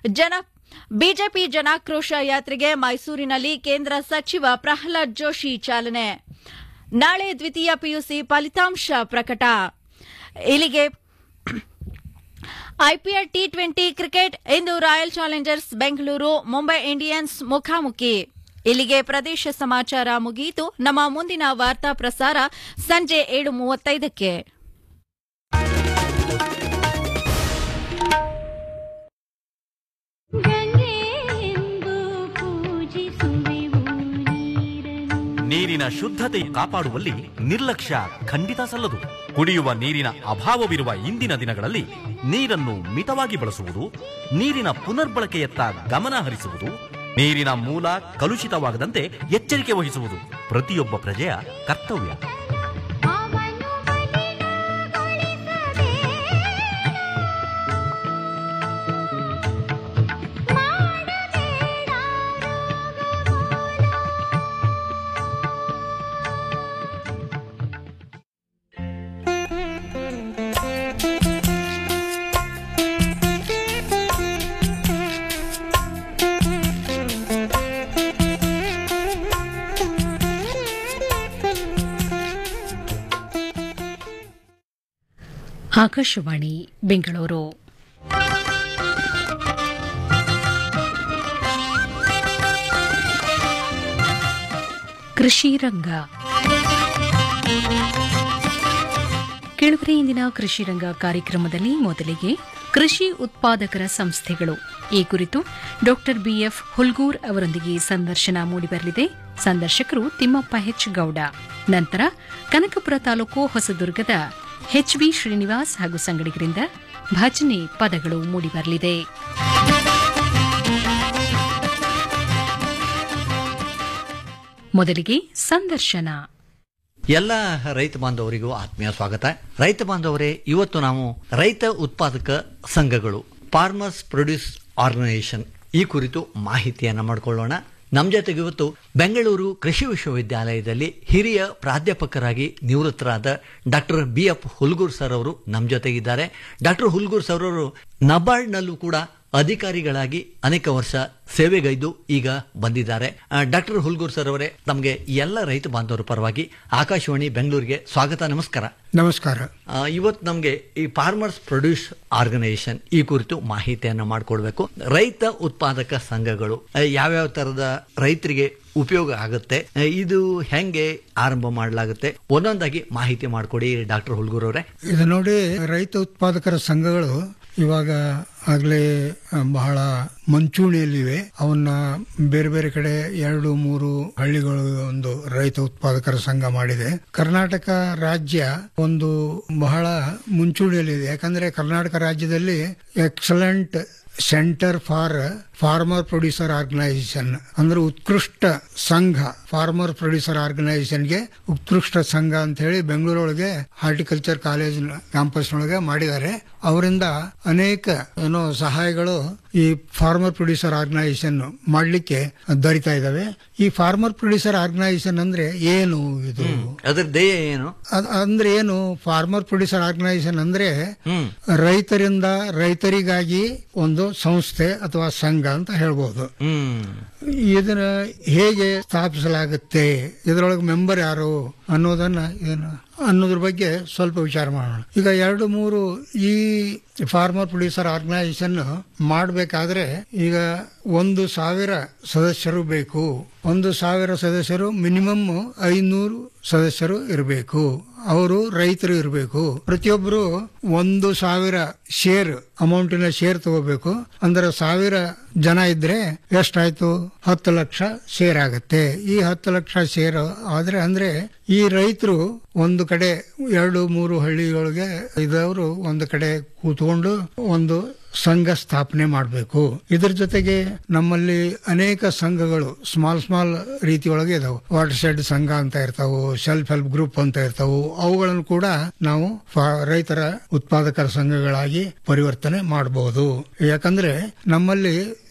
ಜನ ಬಿಜೆಪಿ ಜನಾಕ್ರೋಶ ಯಾತ್ರೆಗೆ ಮೈಸೂರಿನಲ್ಲಿ ಕೇಂದ್ರ ಸಚಿವ ಪ್ರಹ್ಲಾದ್ ಜೋಶಿ ಚಾಲನೆ ನಾಳೆ ದ್ವಿತೀಯ ಪಿಯುಸಿ ಫಲಿತಾಂಶ ಪ್ರಕಟ ಇಲ್ಲಿಗೆ ಐಪಿಎಲ್ ಟಿ ಟ್ವೆಂಟಿ ಕ್ರಿಕೆಟ್ ಇಂದು Royal Challengers Bengaluru Mumbai Indians ಮುಖಾಮುಖಿ ಇಲ್ಲಿಗೆ ಪ್ರದೇಶ ಸಮಾಚಾರ ಮುಗಿಯಿತು ನಮ್ಮ ಮುಂದಿನ ವಾರ್ತಾ ಪ್ರಸಾರ ಸಂಜೆ ಏಳು ಮೂವತ್ತೈದಕ್ಕೆ ಗಂಗೆಯೆಂದು ಪೂಜಿಸುವೆವು ನೀರನ್ನು ನೀರಿನ ಶುದ್ಧತೆ ಕಾಪಾಡುವಲ್ಲಿ ನಿರ್ಲಕ್ಷ್ಯ ಖಂಡಿತ ಸಲ್ಲದು ಕುಡಿಯುವ ನೀರಿನ ಅಭಾವವಿರುವ ಇಂದಿನ ದಿನಗಳಲ್ಲಿ ನೀರನ್ನು ಮಿತವಾಗಿ ಬಳಸುವುದು ನೀರಿನ ಪುನರ್ಬಳಕೆಯತ್ತ ಗಮನ ಹರಿಸುವುದು ನೀರಿನ ಮೂಲ ಕಲುಷಿತವಾಗದಂತೆ ಎಚ್ಚರಿಕೆ ವಹಿಸುವುದು ಪ್ರತಿಯೊಬ್ಬ ಪ್ರಜೆಯ ಕರ್ತವ್ಯ ಅವನು ಮಲಿನಗೊಳಿಸದೆ ಮಾಡಬೇಡ ಆಕಾಶವಾಣಿ ಬೆಂಗಳೂರು ಕೃಷಿ ರಂಗ ಕೆಳಗರೆ ಇಂದಿನ ಕೃಷಿ ರಂಗ ಕಾರ್ಯಕ್ರಮದಲ್ಲಿ ಮೊದಲಿಗೆ ಕೃಷಿ ಉತ್ಪಾದಕರ ಸಂಸ್ಥೆಗಳು ಈ ಕುರಿತು ಡಾಕ್ಟರ್ ಬಿಎಫ್ ಹುಲ್ಗೂರ್ ಅವರೊಂದಿಗೆ ಸಂದರ್ಶನ ಮೂಡಿಬರಲಿದೆ ಸಂದರ್ಶಕರು ತಿಮ್ಮಪ್ಪ ಹೆಚ್ ಗೌಡ ನಂತರ ಕನಕಪುರ ತಾಲೂಕು ಹೊಸದುರ್ಗದ ಎಚ್ವಿ ಶ್ರೀನಿವಾಸ್ ಹಾಗೂ ಸಂಗಡಿಗರಿಂದ ಭಜನೆ ಪದಗಳು ಮೂಡಿಬರಲಿದೆ ಮೊದಲಿಗೆ ಸಂದರ್ಶನ ಎಲ್ಲ ರೈತ ಬಾಂಧವರಿಗೂ ಆತ್ಮೀಯ ಸ್ವಾಗತ ರೈತ ಬಾಂಧವರೇ ಇವತ್ತು ನಾವು ರೈತ ಉತ್ಪಾದಕ ಸಂಘಗಳು ಫಾರ್ಮರ್ಸ್ ಪ್ರೊಡ್ಯೂಸ್ ಆರ್ಗನೈಸೇಷನ್ ಈ ಕುರಿತು ಮಾಹಿತಿಯನ್ನು ಮಾಡಿಕೊಳ್ಳೋಣ ನಮ್ಮ ಜೊತೆಗೆ ಇವತ್ತು ಬೆಂಗಳೂರು ಕೃಷಿ ವಿಶ್ವವಿದ್ಯಾಲಯದಲ್ಲಿ ಹಿರಿಯ ಪ್ರಾಧ್ಯಾಪಕರಾಗಿ ನಿವೃತ್ತರಾದ doctor B F Hulgur sir ಅವರು ನಮ್ಮ ಜೊತೆಗಿದ್ದಾರೆ ಡಾಕ್ಟರ್ ಹುಲ್ಗೂರ್ ಸರ್ ಅವರು ನಬಾರ್ಡ್ನಲ್ಲೂ ಕೂಡ ಅಧಿಕಾರಿಗಳಾಗಿ ಅನೇಕ ವರ್ಷ ಸೇವೆಗೈದು ಈಗ ಬಂದಿದ್ದಾರೆ ಡಾಕ್ಟರ್ ಹುಲ್ಗೂರ್ ಸರ್ ಅವರೇ ತಮಗೆ ಎಲ್ಲ ರೈತ ಬಾಂಧವರ ಪರವಾಗಿ ಆಕಾಶವಾಣಿ ಬೆಂಗಳೂರಿಗೆ ಸ್ವಾಗತ ನಮಸ್ಕಾರ ನಮಸ್ಕಾರ ಆ, ಇವತ್ತು ನಮಗೆ ಈ ಫಾರ್ಮರ್ಸ್ ಪ್ರೊಡ್ಯೂಸ್ ಆರ್ಗನೈಸೇಷನ್ ಈ ಕುರಿತು ಮಾಹಿತಿಯನ್ನು ಮಾಡಿಕೊಡ್ಬೇಕು ರೈತ ಉತ್ಪಾದಕ ಸಂಘಗಳು ಆ, ಯಾವ್ಯಾವ ತರದ ರೈತರಿಗೆ ಉಪಯೋಗ ಆಗುತ್ತೆ ಆ, ಇದು ಹೆಂಗೆ ಆರಂಭ ಮಾಡಲಾಗುತ್ತೆ ಒಂದೊಂದಾಗಿ ಮಾಹಿತಿ ಮಾಡಿಕೊಡಿ ಡಾಕ್ಟರ್ ಹುಲ್ಗೂರ್ ಅವರೇ ಇದು ನೋಡಿ ರೈತ ಉತ್ಪಾದಕರ ಸಂಘಗಳು ಇವಾಗ ಆಗ್ಲೇ ಆ, ಬಹಳ ಮಂಚೂಣಿಯಲ್ಲಿವೆ ಅವನ್ನ ಬೇರೆ ಬೇರೆ ಕಡೆ ಎರಡು ಮೂರು ಹಳ್ಳಿಗಳು ಒಂದು ರೈತ ಉತ್ಪಾದಕರ ಸಂಘ ಮಾಡಿದೆ ಕರ್ನಾಟಕ ರಾಜ್ಯ ಒಂದು ಬಹಳ ಮುಂಚೂಣಿಯಲ್ಲಿದೆ ಯಾಕಂದ್ರೆ ಕರ್ನಾಟಕ ರಾಜ್ಯದಲ್ಲಿ excellent centre for farmer producer organisation ಅಂದ್ರೆ ಉತ್ಕೃಷ್ಟ ಸಂಘ ಫಾರ್ಮರ್ ಪ್ರೊಡ್ಯೂಸರ್ ಆರ್ಗನೈಸೇಷನ್ಗೆ ಉತ್ಕೃಷ್ಟ ಸಂಘ ಅಂತ ಹೇಳಿ ಬೆಂಗಳೂರೊಳಗೆ ಹಾರ್ಟಿಕಲ್ಚರ್ ಕಾಲೇಜ್ ಕ್ಯಾಂಪಸ್ ಒಳಗೆ ಮಾಡಿದ್ದಾರೆ ಅವರಿಂದ ಅನೇಕ ಏನೋ ಸಹಾಯಗಳು ಈ ಫಾರ್ಮರ್ ಪ್ರೊಡ್ಯೂಸರ್ ಆರ್ಗನೈಸೇಷನ್ ಮಾಡ್ಲಿಕ್ಕೆ ದೊರೀತಾ ಇದಾವೆ ಈ ಫಾರ್ಮರ್ ಪ್ರೊಡ್ಯೂಸರ್ ಆರ್ಗನೈಸೇಷನ್ ಅಂದ್ರೆ ಏನು ಇದು ಅದ್ರ ಧ್ಯೇಯ ಏನು ಅದ್- ಅಂದ್ರೆ ಏನು ಫಾರ್ಮರ್ ಪ್ರೊಡ್ಯೂಸರ್ ಆರ್ಗನೈಸೇಷನ್ ಅಂದ್ರೆ ಹ್ಮ್ ರೈತರಿಂದ ರೈತರಿಗಾಗಿ ಒಂದು ಸಂಸ್ಥೆ ಅಥವಾ ಸಂಘ ಅಂತ ಹೇಳ್ಬೋದು ಹ್ಮ್ ಇದನ್ನ ಹೇಗೆ ಸ್ಥಾಪಿಸಲಾಗುತ್ತೆ ಇದರೊಳಗೆ ಮೆಂಬರ್ ಯಾರು ಅನ್ನೋದನ್ನ ಏನು ಅನ್ನೋದ್ರ ಬಗ್ಗೆ ಸ್ವಲ್ಪ ವಿಚಾರ ಮಾಡೋಣ ಈಗ ಎರಡು ಮೂರು ಈ ಫಾರ್ಮರ್ ಪ್ರೊಡ್ಯೂಸರ್ ಆರ್ಗನೈಸೇಷನ್ ಮಾಡಬೇಕಾದ್ರೆ ಈಗ ಒಂದು ಸಾವಿರ ಸದಸ್ಯರು ಬೇಕು ಒಂದು ಸಾವಿರ ಸದಸ್ಯರು ಮಿನಿಮಮ್ ಐನೂರು ಸದಸ್ಯರು ಇರಬೇಕು ಅವರು ರೈತರು ಇರಬೇಕು ಪ್ರತಿಯೊಬ್ಬರು ಒಂದು ಸಾವಿರ ಶೇರ್ ಅಮೌಂಟಿನ ಶೇರ್ ತಗೋಬೇಕು ಅಂದ್ರೆ ಸಾವಿರ ಜನ ಇದ್ರೆ ಎಷ್ಟಾಯ್ತು ಹತ್ತು ಲಕ್ಷ ಶೇರ್ ಆಗತ್ತೆ ಈ ಹತ್ತು ಲಕ್ಷ ಶೇರ್ ಆದ್ರೆ ಅಂದ್ರೆ ಈ ರೈತರು ಒಂದು ಕಡೆ ಎರಡು ಮೂರು ಹಳ್ಳಿಗಳಿಗೆ ಇದ್ದವರು ಒಂದು ಕಡೆ ಕೂತ್ಕೊಂಡು ಒಂದು ಸಂಘ ಸ್ಥಾಪನೆ ಮಾಡಬೇಕು ಇದ್ರ ಜೊತೆಗೆ ನಮ್ಮಲ್ಲಿ ಅನೇಕ ಸಂಘಗಳು ಸ್ಮಾಲ್ ಸ್ಮಾಲ್ ರೀತಿಯೊಳಗೆ ಇದಾವೆ ವಾಟರ್ ಶೆಡ್ ಸಂಘ ಅಂತ ಇರ್ತಾವು ಸೆಲ್ಫ್ ಹೆಲ್ಪ್ ಗ್ರೂಪ್ ಅಂತ ಇರ್ತಾವು ಅವುಗಳನ್ನು ಕೂಡ ನಾವು ಫಾ- ರೈತರ ಉತ್ಪಾದಕರ ಸಂಘಗಳಾಗಿ ಪರಿವರ್ತನೆ ಮಾಡಬಹುದು ಯಾಕಂದ್ರೆ ನಮ್ಮಲ್ಲಿ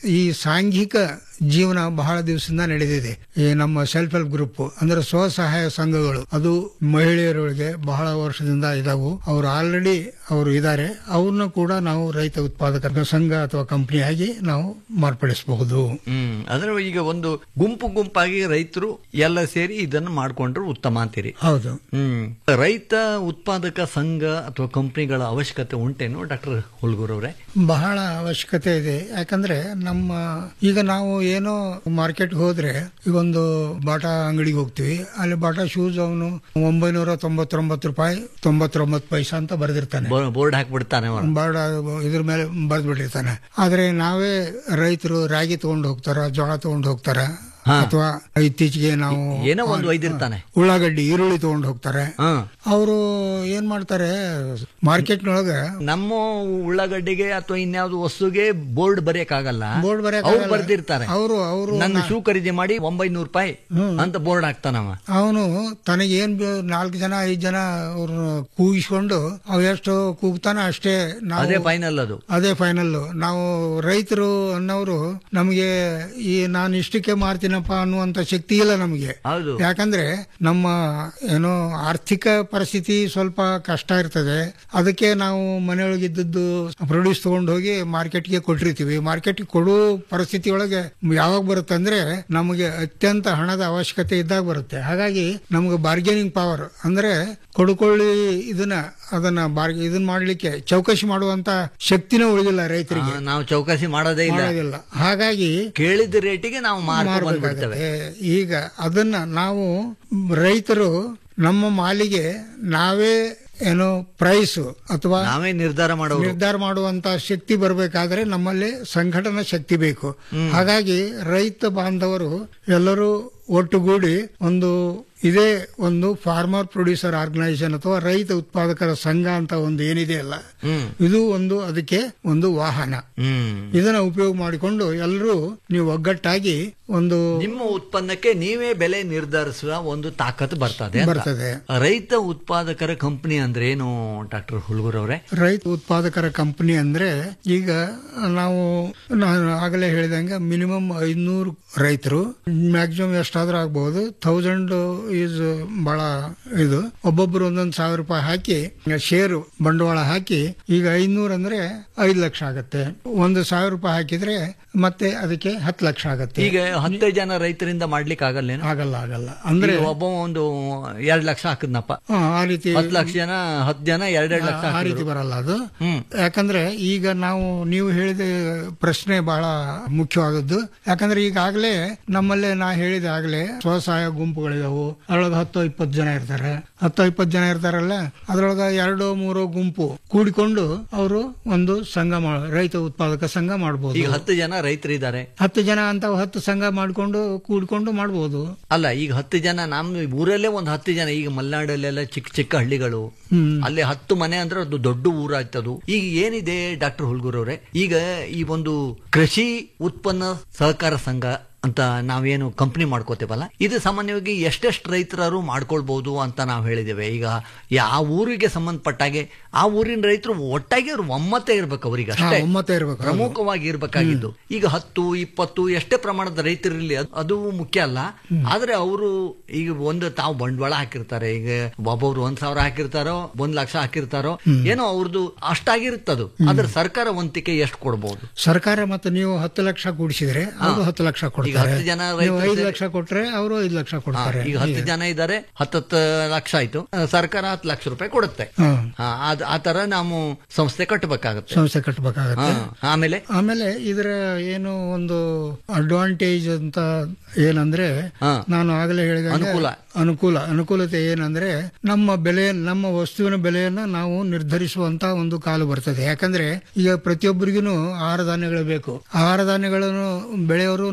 ಈ ಸಾಂಘಿಕ ಜೀವನ ಬಹಳ ದಿವಸದಿಂದ ನಡೆದಿದೆ ಈ ನಮ್ಮ ಸೆಲ್ಫ್ ಹೆಲ್ಪ್ ಗ್ರೂಪ್ ಅಂದ್ರೆ ಸ್ವಸಹಾಯ ಸಂಘಗಳು ಅದು ಮಹಿಳೆಯರೊಳಗೆ ಬಹಳ ವರ್ಷದಿಂದ ಇದಾವು ಅವ್ರು ಆಲ್ರೆಡಿ ಅವರು ಇದ್ದಾರೆ ಅವ್ರನ್ನ ಕೂಡ ನಾವು ರೈತ ಉತ್ಪಾದಕರ ಸಂಘ ಅಥವಾ ಕಂಪನಿಯಾಗಿ ನಾವು ಮಾರ್ಪಡಿಸಬಹುದು ಹ್ಮ್ ಅಂದ್ರೆ ಈಗ ಒಂದು ಗುಂಪು ಗುಂಪಾಗಿ ರೈತರು ಎಲ್ಲ ಸೇರಿ ಇದನ್ನು ಮಾಡ್ಕೊಂಡ್ರೆ ಉತ್ತಮ ಅಂತೀರಿ ಹೌದು ಹ್ಮ್ ರೈತ ಉತ್ಪಾದಕ ಸಂಘ ಅಥವಾ ಕಂಪನಿಗಳ ಅವಶ್ಯಕತೆ ಉಂಟೇನು ಡಾಕ್ಟರ್ ಹುಲ್ಗೂರ್ ಅವರೇ ಬಹಳ ಅವಶ್ಯಕತೆ ಇದೆ ಯಾಕಂದ್ರೆ ನಮ್ಮ ಈಗ ನಾವು ಏನೋ ಮಾರ್ಕೆಟ್ ಹೋದ್ರೆ ಈಗ ಒಂದು ಬಾಟಾ ಅಂಗಡಿಗೆ ಹೋಗ್ತೀವಿ ಅಲ್ಲಿ ಬಾಟಾ ಶೂಸ್ ಅವನು ಒಂಬೈನೂರ ತೊಂಬತ್ತೊಂಬತ್ತು ರೂಪಾಯಿ ತೊಂಬತ್ತೊಂಬತ್ತು ಪೈಸಾ ಅಂತ ಬರೆದಿರ್ತಾನೆ ಬೋರ್ಡ್ ಹಾಕ್ಬಿಡ್ತಾನೆ ಅವ. ಬಾಡ ಇದ್ರ ಮೇಲೆ ಬರೆದ್ಬಿಟ್ಟಿರ್ತಾನೆ ಆದ್ರೆ ನಾವೇ ರೈತರು ರಾಗಿ ತಗೊಂಡು ಹೋಗ್ತಾರ ಜೋಳ ತಗೊಂಡು ಹೋಗ್ತಾರ ಹಾ. ಅಥವಾ ಇತ್ತೀಚೆಗೆ ನಾವು ಏನೋ ಒಂದು ಒಯ್ದಿರ್ತಾನೆ ಉಳ್ಳಾಗಡ್ಡಿ ಈರುಳ್ಳಿ ತಗೊಂಡು ಹೋಗ್ತಾರೆ ಹ ಅವರು ಏನ್ ಮಾಡ್ತಾರೆ ಮಾರ್ಕೆಟ್ನೊಳಗ ನಮ್ಮ ಉಳ್ಳಾಗಡ್ಡಿಗೆ ಅಥವಾ ಇನ್ಯಾವ್ದು ವಸ್ತುಗೆ ಬೋರ್ಡ್ ಬರೆಯಕ್ಕಾಗಲ್ಲ ಬೋರ್ಡ್ ಅವ್ರು ಬರ್ದಿರ್ತಾರೆ ಅವರು ಅವರು ನನ್ನ ಶೂ ಖರೀದಿ ಮಾಡಿ ಒಂಬೈನೂರು ರೂಪಾಯಿ ಅಂತ ಬೋರ್ಡ್ ಹಾಕ್ತಾನವ ಅವನು ತನಗೇನ್ ಬೇ- ನಾಲ್ಕು ಜನ ಐದ್ ಜನ ಅವ್ರನ್ನ ಕೂಗಿಸ್ಕೊಂಡು ಅವ್ ಎಷ್ಟು ಕೂಗ್ತಾನ ಅಷ್ಟೇ ನಾವು ಅದೇ ಫೈನಲ್ ಅದು ಅದೇ ಫೈನಲ್ ನಾವು ರೈತರು ಅನ್ನೋರು ನಮಗೆ ಈ ನಾನು ಇಷ್ಟಕ್ಕೆ ಮಾರ್ತೀನಪ್ಪ ಅನ್ನುವಂತ ಶಕ್ತಿ ಇಲ್ಲ ನಮಗೆ ಹೌದು ಯಾಕಂದ್ರೆ ನಮ್ಮ ಏನೋ ಆರ್ಥಿಕ ಪರಿಸ್ಥಿತಿ ಸ್ವಲ್ಪ ಕಷ್ಟ ಇರ್ತದೆ ಅದಕ್ಕೆ ನಾವು ಮನೆಯೊಳಗಿದ್ದದ್ದು ಪ್ರೊಡ್ಯೂಸ್ ತಗೊಂಡು ಹೋಗಿ ಮಾರ್ಕೆಟ್ಗೆ ಕೊಟ್ಟಿರ್ತೀವಿ ಮಾರ್ಕೆಟ್ಗೆ ಕೊಡೋ ಪರಿಸ್ಥಿತಿ ಒಳಗೆ ಯಾವಾಗ ಬರುತ್ತೆ ಅಂದ್ರೆ ನಮಗೆ ಅತ್ಯಂತ ಹಣದ ಅವಶ್ಯಕತೆ ಇದ್ದಾಗ ಬರುತ್ತೆ ಹಾಗಾಗಿ ನಮ್ಗೆ ಬಾರ್ಗೇನಿಂಗ್ ಪವರ್ ಅಂದ್ರೆ ಕೊಡುಕೊಳ್ಳಿ ಇದನ್ನ ಅದನ್ನ ಬಾರ್ಗ ಇದನ್ನ ಮಾಡ್ಲಿಕ್ಕೆ ಚೌಕಶಿ ಮಾಡುವಂತ ಶಕ್ತಿನೂ ಉಳಿದಿಲ್ಲ ರೈತರಿಗೆ ಆ, ನಾವು ಚೌಕಾಸಿ ಮಾಡೋದೇ ಇಲ್ಲ ಮಾಡೋದಿಲ್ಲ ಹಾಗಾಗಿ ಕೇಳಿದ ರೇಟಿಗೆ ನಾವು ಮಾರ್ಕೊಂಡು ಬಂದ್ಬಿಡ್ತೇವೆ ಮಾರ್ಬೇಕಾಗತ್ತೆ. ಈಗ ಅದನ್ನ ನಾವು ರೈತರು ನಮ್ಮ ಮಾಲಿಗೆ ನಾವೇ ಏನೋ ಪ್ರೈಸ್ ಅಥವಾ ನಾವೇ ನಿರ್ಧಾರ ಮಾಡೋರು ನಿರ್ಧಾರ ಮಾಡುವಂತ ಶಕ್ತಿ ಬರಬೇಕಾದ್ರೆ ನಮ್ಮಲ್ಲಿ ಸಂಘಟನಾ ಶಕ್ತಿ ಬೇಕು ಹಾಗಾಗಿ ರೈತ ಬಾಂಧವರು ಎಲ್ಲರೂ ಒಟ್ಟುಗೂಡಿ ಒಂದು ಇದೇ ಒಂದು ಫಾರ್ಮರ್ ಪ್ರೊಡ್ಯೂಸರ್ ಆರ್ಗನೈಸೇಷನ್ ಅಥವಾ ರೈತ ಉತ್ಪಾದಕರ ಸಂಘ ಅಂತ ಒಂದು ಏನಿದೆ ಅಲ್ಲ ಹ್ಮ್ ಇದು ಒಂದು ಅದಕ್ಕೆ ಒಂದು ವಾಹನ ಹ್ಮ್ ಇದನ್ನ ಉಪಯೋಗ ಮಾಡಿಕೊಂಡು ಎಲ್ಲರೂ ನೀವು ಒಗ್ಗಟ್ಟಾಗಿ ಒಂದು ನಿಮ್ಮ ಉತ್ಪನ್ನಕ್ಕೆ ನೀವೇ ಬೆಲೆ ನಿರ್ಧರಿಸುವ ಒಂದು ತಾಕತ್ತು ಬರ್ತದೆ ಅಂತ. ಬರ್ತದೆ. ರೈತ ಉತ್ಪಾದಕರ ಕಂಪನಿ ಅಂದ್ರೆ ಏನು ಡಾಕ್ಟರ್ ಹುಲ್ಗೂರ್ ಅವರೇ ರೈತ ಉತ್ಪಾದಕರ ಕಂಪನಿ ಅಂದ್ರೆ ಈಗ ನಾವು ನಾನು ಆಗಲೇ ಹೇಳಿದಂಗೆ ಮಿನಿಮಮ್ ಐದ್ನೂರು ರೈತರು ಮ್ಯಾಕ್ಸಿಮಮ್ ಎಷ್ಟಾದ್ರೂ ಆಗ್ಬಹುದು ಥೌಸಂಡ್ ಈಸ್ ಬಹಳ ಇದು ಒಬ್ಬೊಬ್ರು ಒಂದೊಂದು ಸಾವಿರ ರೂಪಾಯಿ ಹಾಕಿ ಶೇರು ಬಂಡವಾಳ ಹಾಕಿ ಈಗ ಐದ್ನೂರು ಅಂದ್ರೆ ಐದು ಲಕ್ಷ ಆಗತ್ತೆ ಒಂದು ಸಾವಿರ ರೂಪಾಯಿ ಹಾಕಿದ್ರೆ ಮತ್ತೆ ಅದಕ್ಕೆ ಹತ್ತು ಲಕ್ಷ ಆಗತ್ತೆ ಈಗ ಹತ್ತು ಜನ ರೈತರಿಂದ ಮಾಡ್ಲಿಕ್ಕೆ ಆಗಲ್ಲೇನು ಆಗಲ್ಲ ಆಗಲ್ಲ ಅಂದ್ರೆ ಈಗ ಒಬ್ಬ ಒಂದು ಎರಡ್ ಲಕ್ಷ ಹಾಕಿದ್ನಪ್ಪ ಹಾ, ಆ ರೀತಿ ಹತ್ತು ಲಕ್ಷ ಜನ ಹತ್ತು ಜನ ಎರಡೆರಡು ಲಕ್ಷ ಆ ರೀತಿ ಹಾಕಿದ್ರು. ಬರಲ್ಲ ಅದು ಹ್ಮ್ ಯಾಕಂದ್ರೆ ಈಗ ನಾವು ನೀವು ಹೇಳಿದ ಪ್ರಶ್ನೆ ಬಹಳ ಮುಖ್ಯವಾದದ್ದು ಯಾಕಂದ್ರೆ ಈಗಾಗಲೇ ನಮ್ಮಲ್ಲೇ ನಾ ಹೇಳಿದ ಆಗ್ಲೇ ಸ್ವಸಹಾಯ ಗುಂಪುಗಳಿದಾವು ಅದ್ರೊಳಗೆ ಹತ್ತು ಇಪ್ಪತ್ತು ಜನ ಇರ್ತಾರೆ ಹತ್ತು ಇಪ್ಪತ್ತು ಜನ ಇರ್ತಾರಲ್ಲ ಅದ್ರೊಳಗ ಎರಡು ಮೂರು ಗುಂಪು ಕೂಡಿಕೊಂಡು ಅವರು ಒಂದು ಸಂಘ ಮಾಡ ರೈತ ಉತ್ಪಾದಕ ಸಂಘ ಈಗ ಮಾಡಬಹುದು ಹತ್ತು ಜನ ರೈತರಿದ್ದಾರೆ ಹತ್ತು ಜನ ಅಂತ ಹತ್ತು ಸಂಘ ಮಾಡ್ಕೊಂಡು ಕೂಡ್ಕೊಂಡು ಮಾಡಬಹುದು ಅಲ್ಲ ಈಗ ಹತ್ತು ಜನ ನಮ್ಮ ಊರಲ್ಲೇ ಒಂದು ಹತ್ತು ಜನ ಈಗ ಮಲೆನಾಡಲ್ಲೆಲ್ಲ ಚಿಕ್ಕ ಚಿಕ್ಕ ಹಳ್ಳಿಗಳು ಹ್ಮ್ ಅಲ್ಲಿ ಹತ್ತು ಮನೆ ಅಂದ್ರೆ ಅದು ದೊಡ್ಡ ಊರಾಯ್ತದು ಈಗ ಏನಿದೆ ಡಾಕ್ಟರ್ ಹುಲ್ಗೂರ್ ಅವರೇ ಈಗ ಈ ಒಂದು ಕೃಷಿ ಉತ್ಪನ್ನ ಸಹಕಾರ ಸಂಘ ಅಂತ ನಾವೇನು ಕಂಪನಿ ಮಾಡ್ಕೋತೇವಲ್ಲ ಇದು ಸಾಮಾನ್ಯವಾಗಿ ಎಷ್ಟೆಷ್ಟು ರೈತರು ಮಾಡ್ಕೊಳ್ಬಹುದು ಅಂತ ನಾವು ಹೇಳಿದ್ದೇವೆ ಈಗ ಯಾವ ಊರಿಗೆ ಸಂಬಂಧಪಟ್ಟಾಗೆ ಆ ಊರಿನ ರೈತರು ಒಟ್ಟಾಗಿ ಅವ್ರು ಒಮ್ಮತೆ ಇರ್ಬೇಕು ಅವ್ರಿಗೆ ಹಾ, ಅಷ್ಟೇ ಒಮ್ಮತ ಇರ್ಬೇಕು ಹೌದು. ಪ್ರಮುಖವಾಗಿ ಇರ್ಬೇಕಾಗಿದ್ದು ಈಗ ಹತ್ತು ಇಪ್ಪತ್ತು ಎಷ್ಟೇ ಪ್ರಮಾಣದ ರೈತರಿರಲಿ ಅದ್- ಅದು ಮುಖ್ಯ ಅಲ್ಲ ಆದ್ರೆ ಅವರು ಈಗ ಒಂದು ತಾವು ಬಂಡವಾಳ ಹಾಕಿರ್ತಾರೆ ಈಗ ಒಬ್ಬೊಬ್ರು ಒಂದ್ ಸಾವಿರ ಹಾಕಿರ್ತಾರೋ ಒಂದ್ ಲಕ್ಷ ಹಾಕಿರ್ತಾರೋ ಏನೋ ಅವ್ರದ್ದು ಅಷ್ಟಾಗಿರುತ್ತದು ಆದ್ರೆ ಸರ್ಕಾರ ವಂತಿಕೆ ಎಷ್ಟು ಕೊಡ್ಬೋದು ಸರ್ಕಾರ ಮತ್ತು ನೀವು ಹತ್ತು ಲಕ್ಷ ಕೂಡಿಸಿದ್ರೆ ಅವರು ಹತ್ತು ಲಕ್ಷ ಈಗ ಕೊಡ್ತಾರೆ ಹತ್ತು ಜನ ನೀವು ರೈತರು ಐದು ಸೇರಿ- ಲಕ್ಷ ಕೊಟ್ರೆ ಅವರು ಐದು ಲಕ್ಷ ಕೊಡ್ತಾರೆ ಈಗ ಹತ್ತು ಜನ ಇದ್ದಾರೆ ಹತ್ತತ್ತು ಲಕ್ಷ ಆಯ್ತು ಆ, ಸರ್ಕಾರ ಹತ್ತು ಲಕ್ಷ ರೂಪಾಯಿ ಕೊಡುತ್ತೆ ಹ್ಮ್. ಆ, ಅದ್- ಆ ತರ ನಾವು ಸಂಸ್ಥೆ ಕಟ್ಟಬೇಕಾಗತ್ತೆ ಸಂಸ್ಥೆ ಕಟ್ಟಬೇಕಾಗತ್ತೆ ಹಾ. ಆಮೇಲೆ ಆಮೇಲೆ ಇದರ ಏನು ಒಂದು ಅಡ್ವಾಂಟೇಜ್ ಅಂತ ಏನಂದ್ರೆ ಹಾ. ನಾನು ಆಗಲೇ ಹೇಳಿದ ಅನುಕೂಲ. ಅನುಕೂಲ ಅನುಕೂಲತೆ ಏನಂದ್ರೆ ನಮ್ಮ ಬೆಲೆ ನಮ್ಮ ವಸ್ತುವಿನ ಬೆಲೆಯನ್ನ ನಾವು ನಿರ್ಧರಿಸುವಂತ ಒಂದು ಕಾಲು ಬರ್ತದೆ ಯಾಕಂದ್ರೆ ಈಗ ಪ್ರತಿಯೊಬ್ಬರಿಗೂ ಆಹಾರ ಧಾನ್ಯಗಳು ಬೇಕು ಆಹಾರ ಧಾನ್ಯಗಳನ್ನು ಬೆಳೆಯೋರು ನಾವು ರೈತರು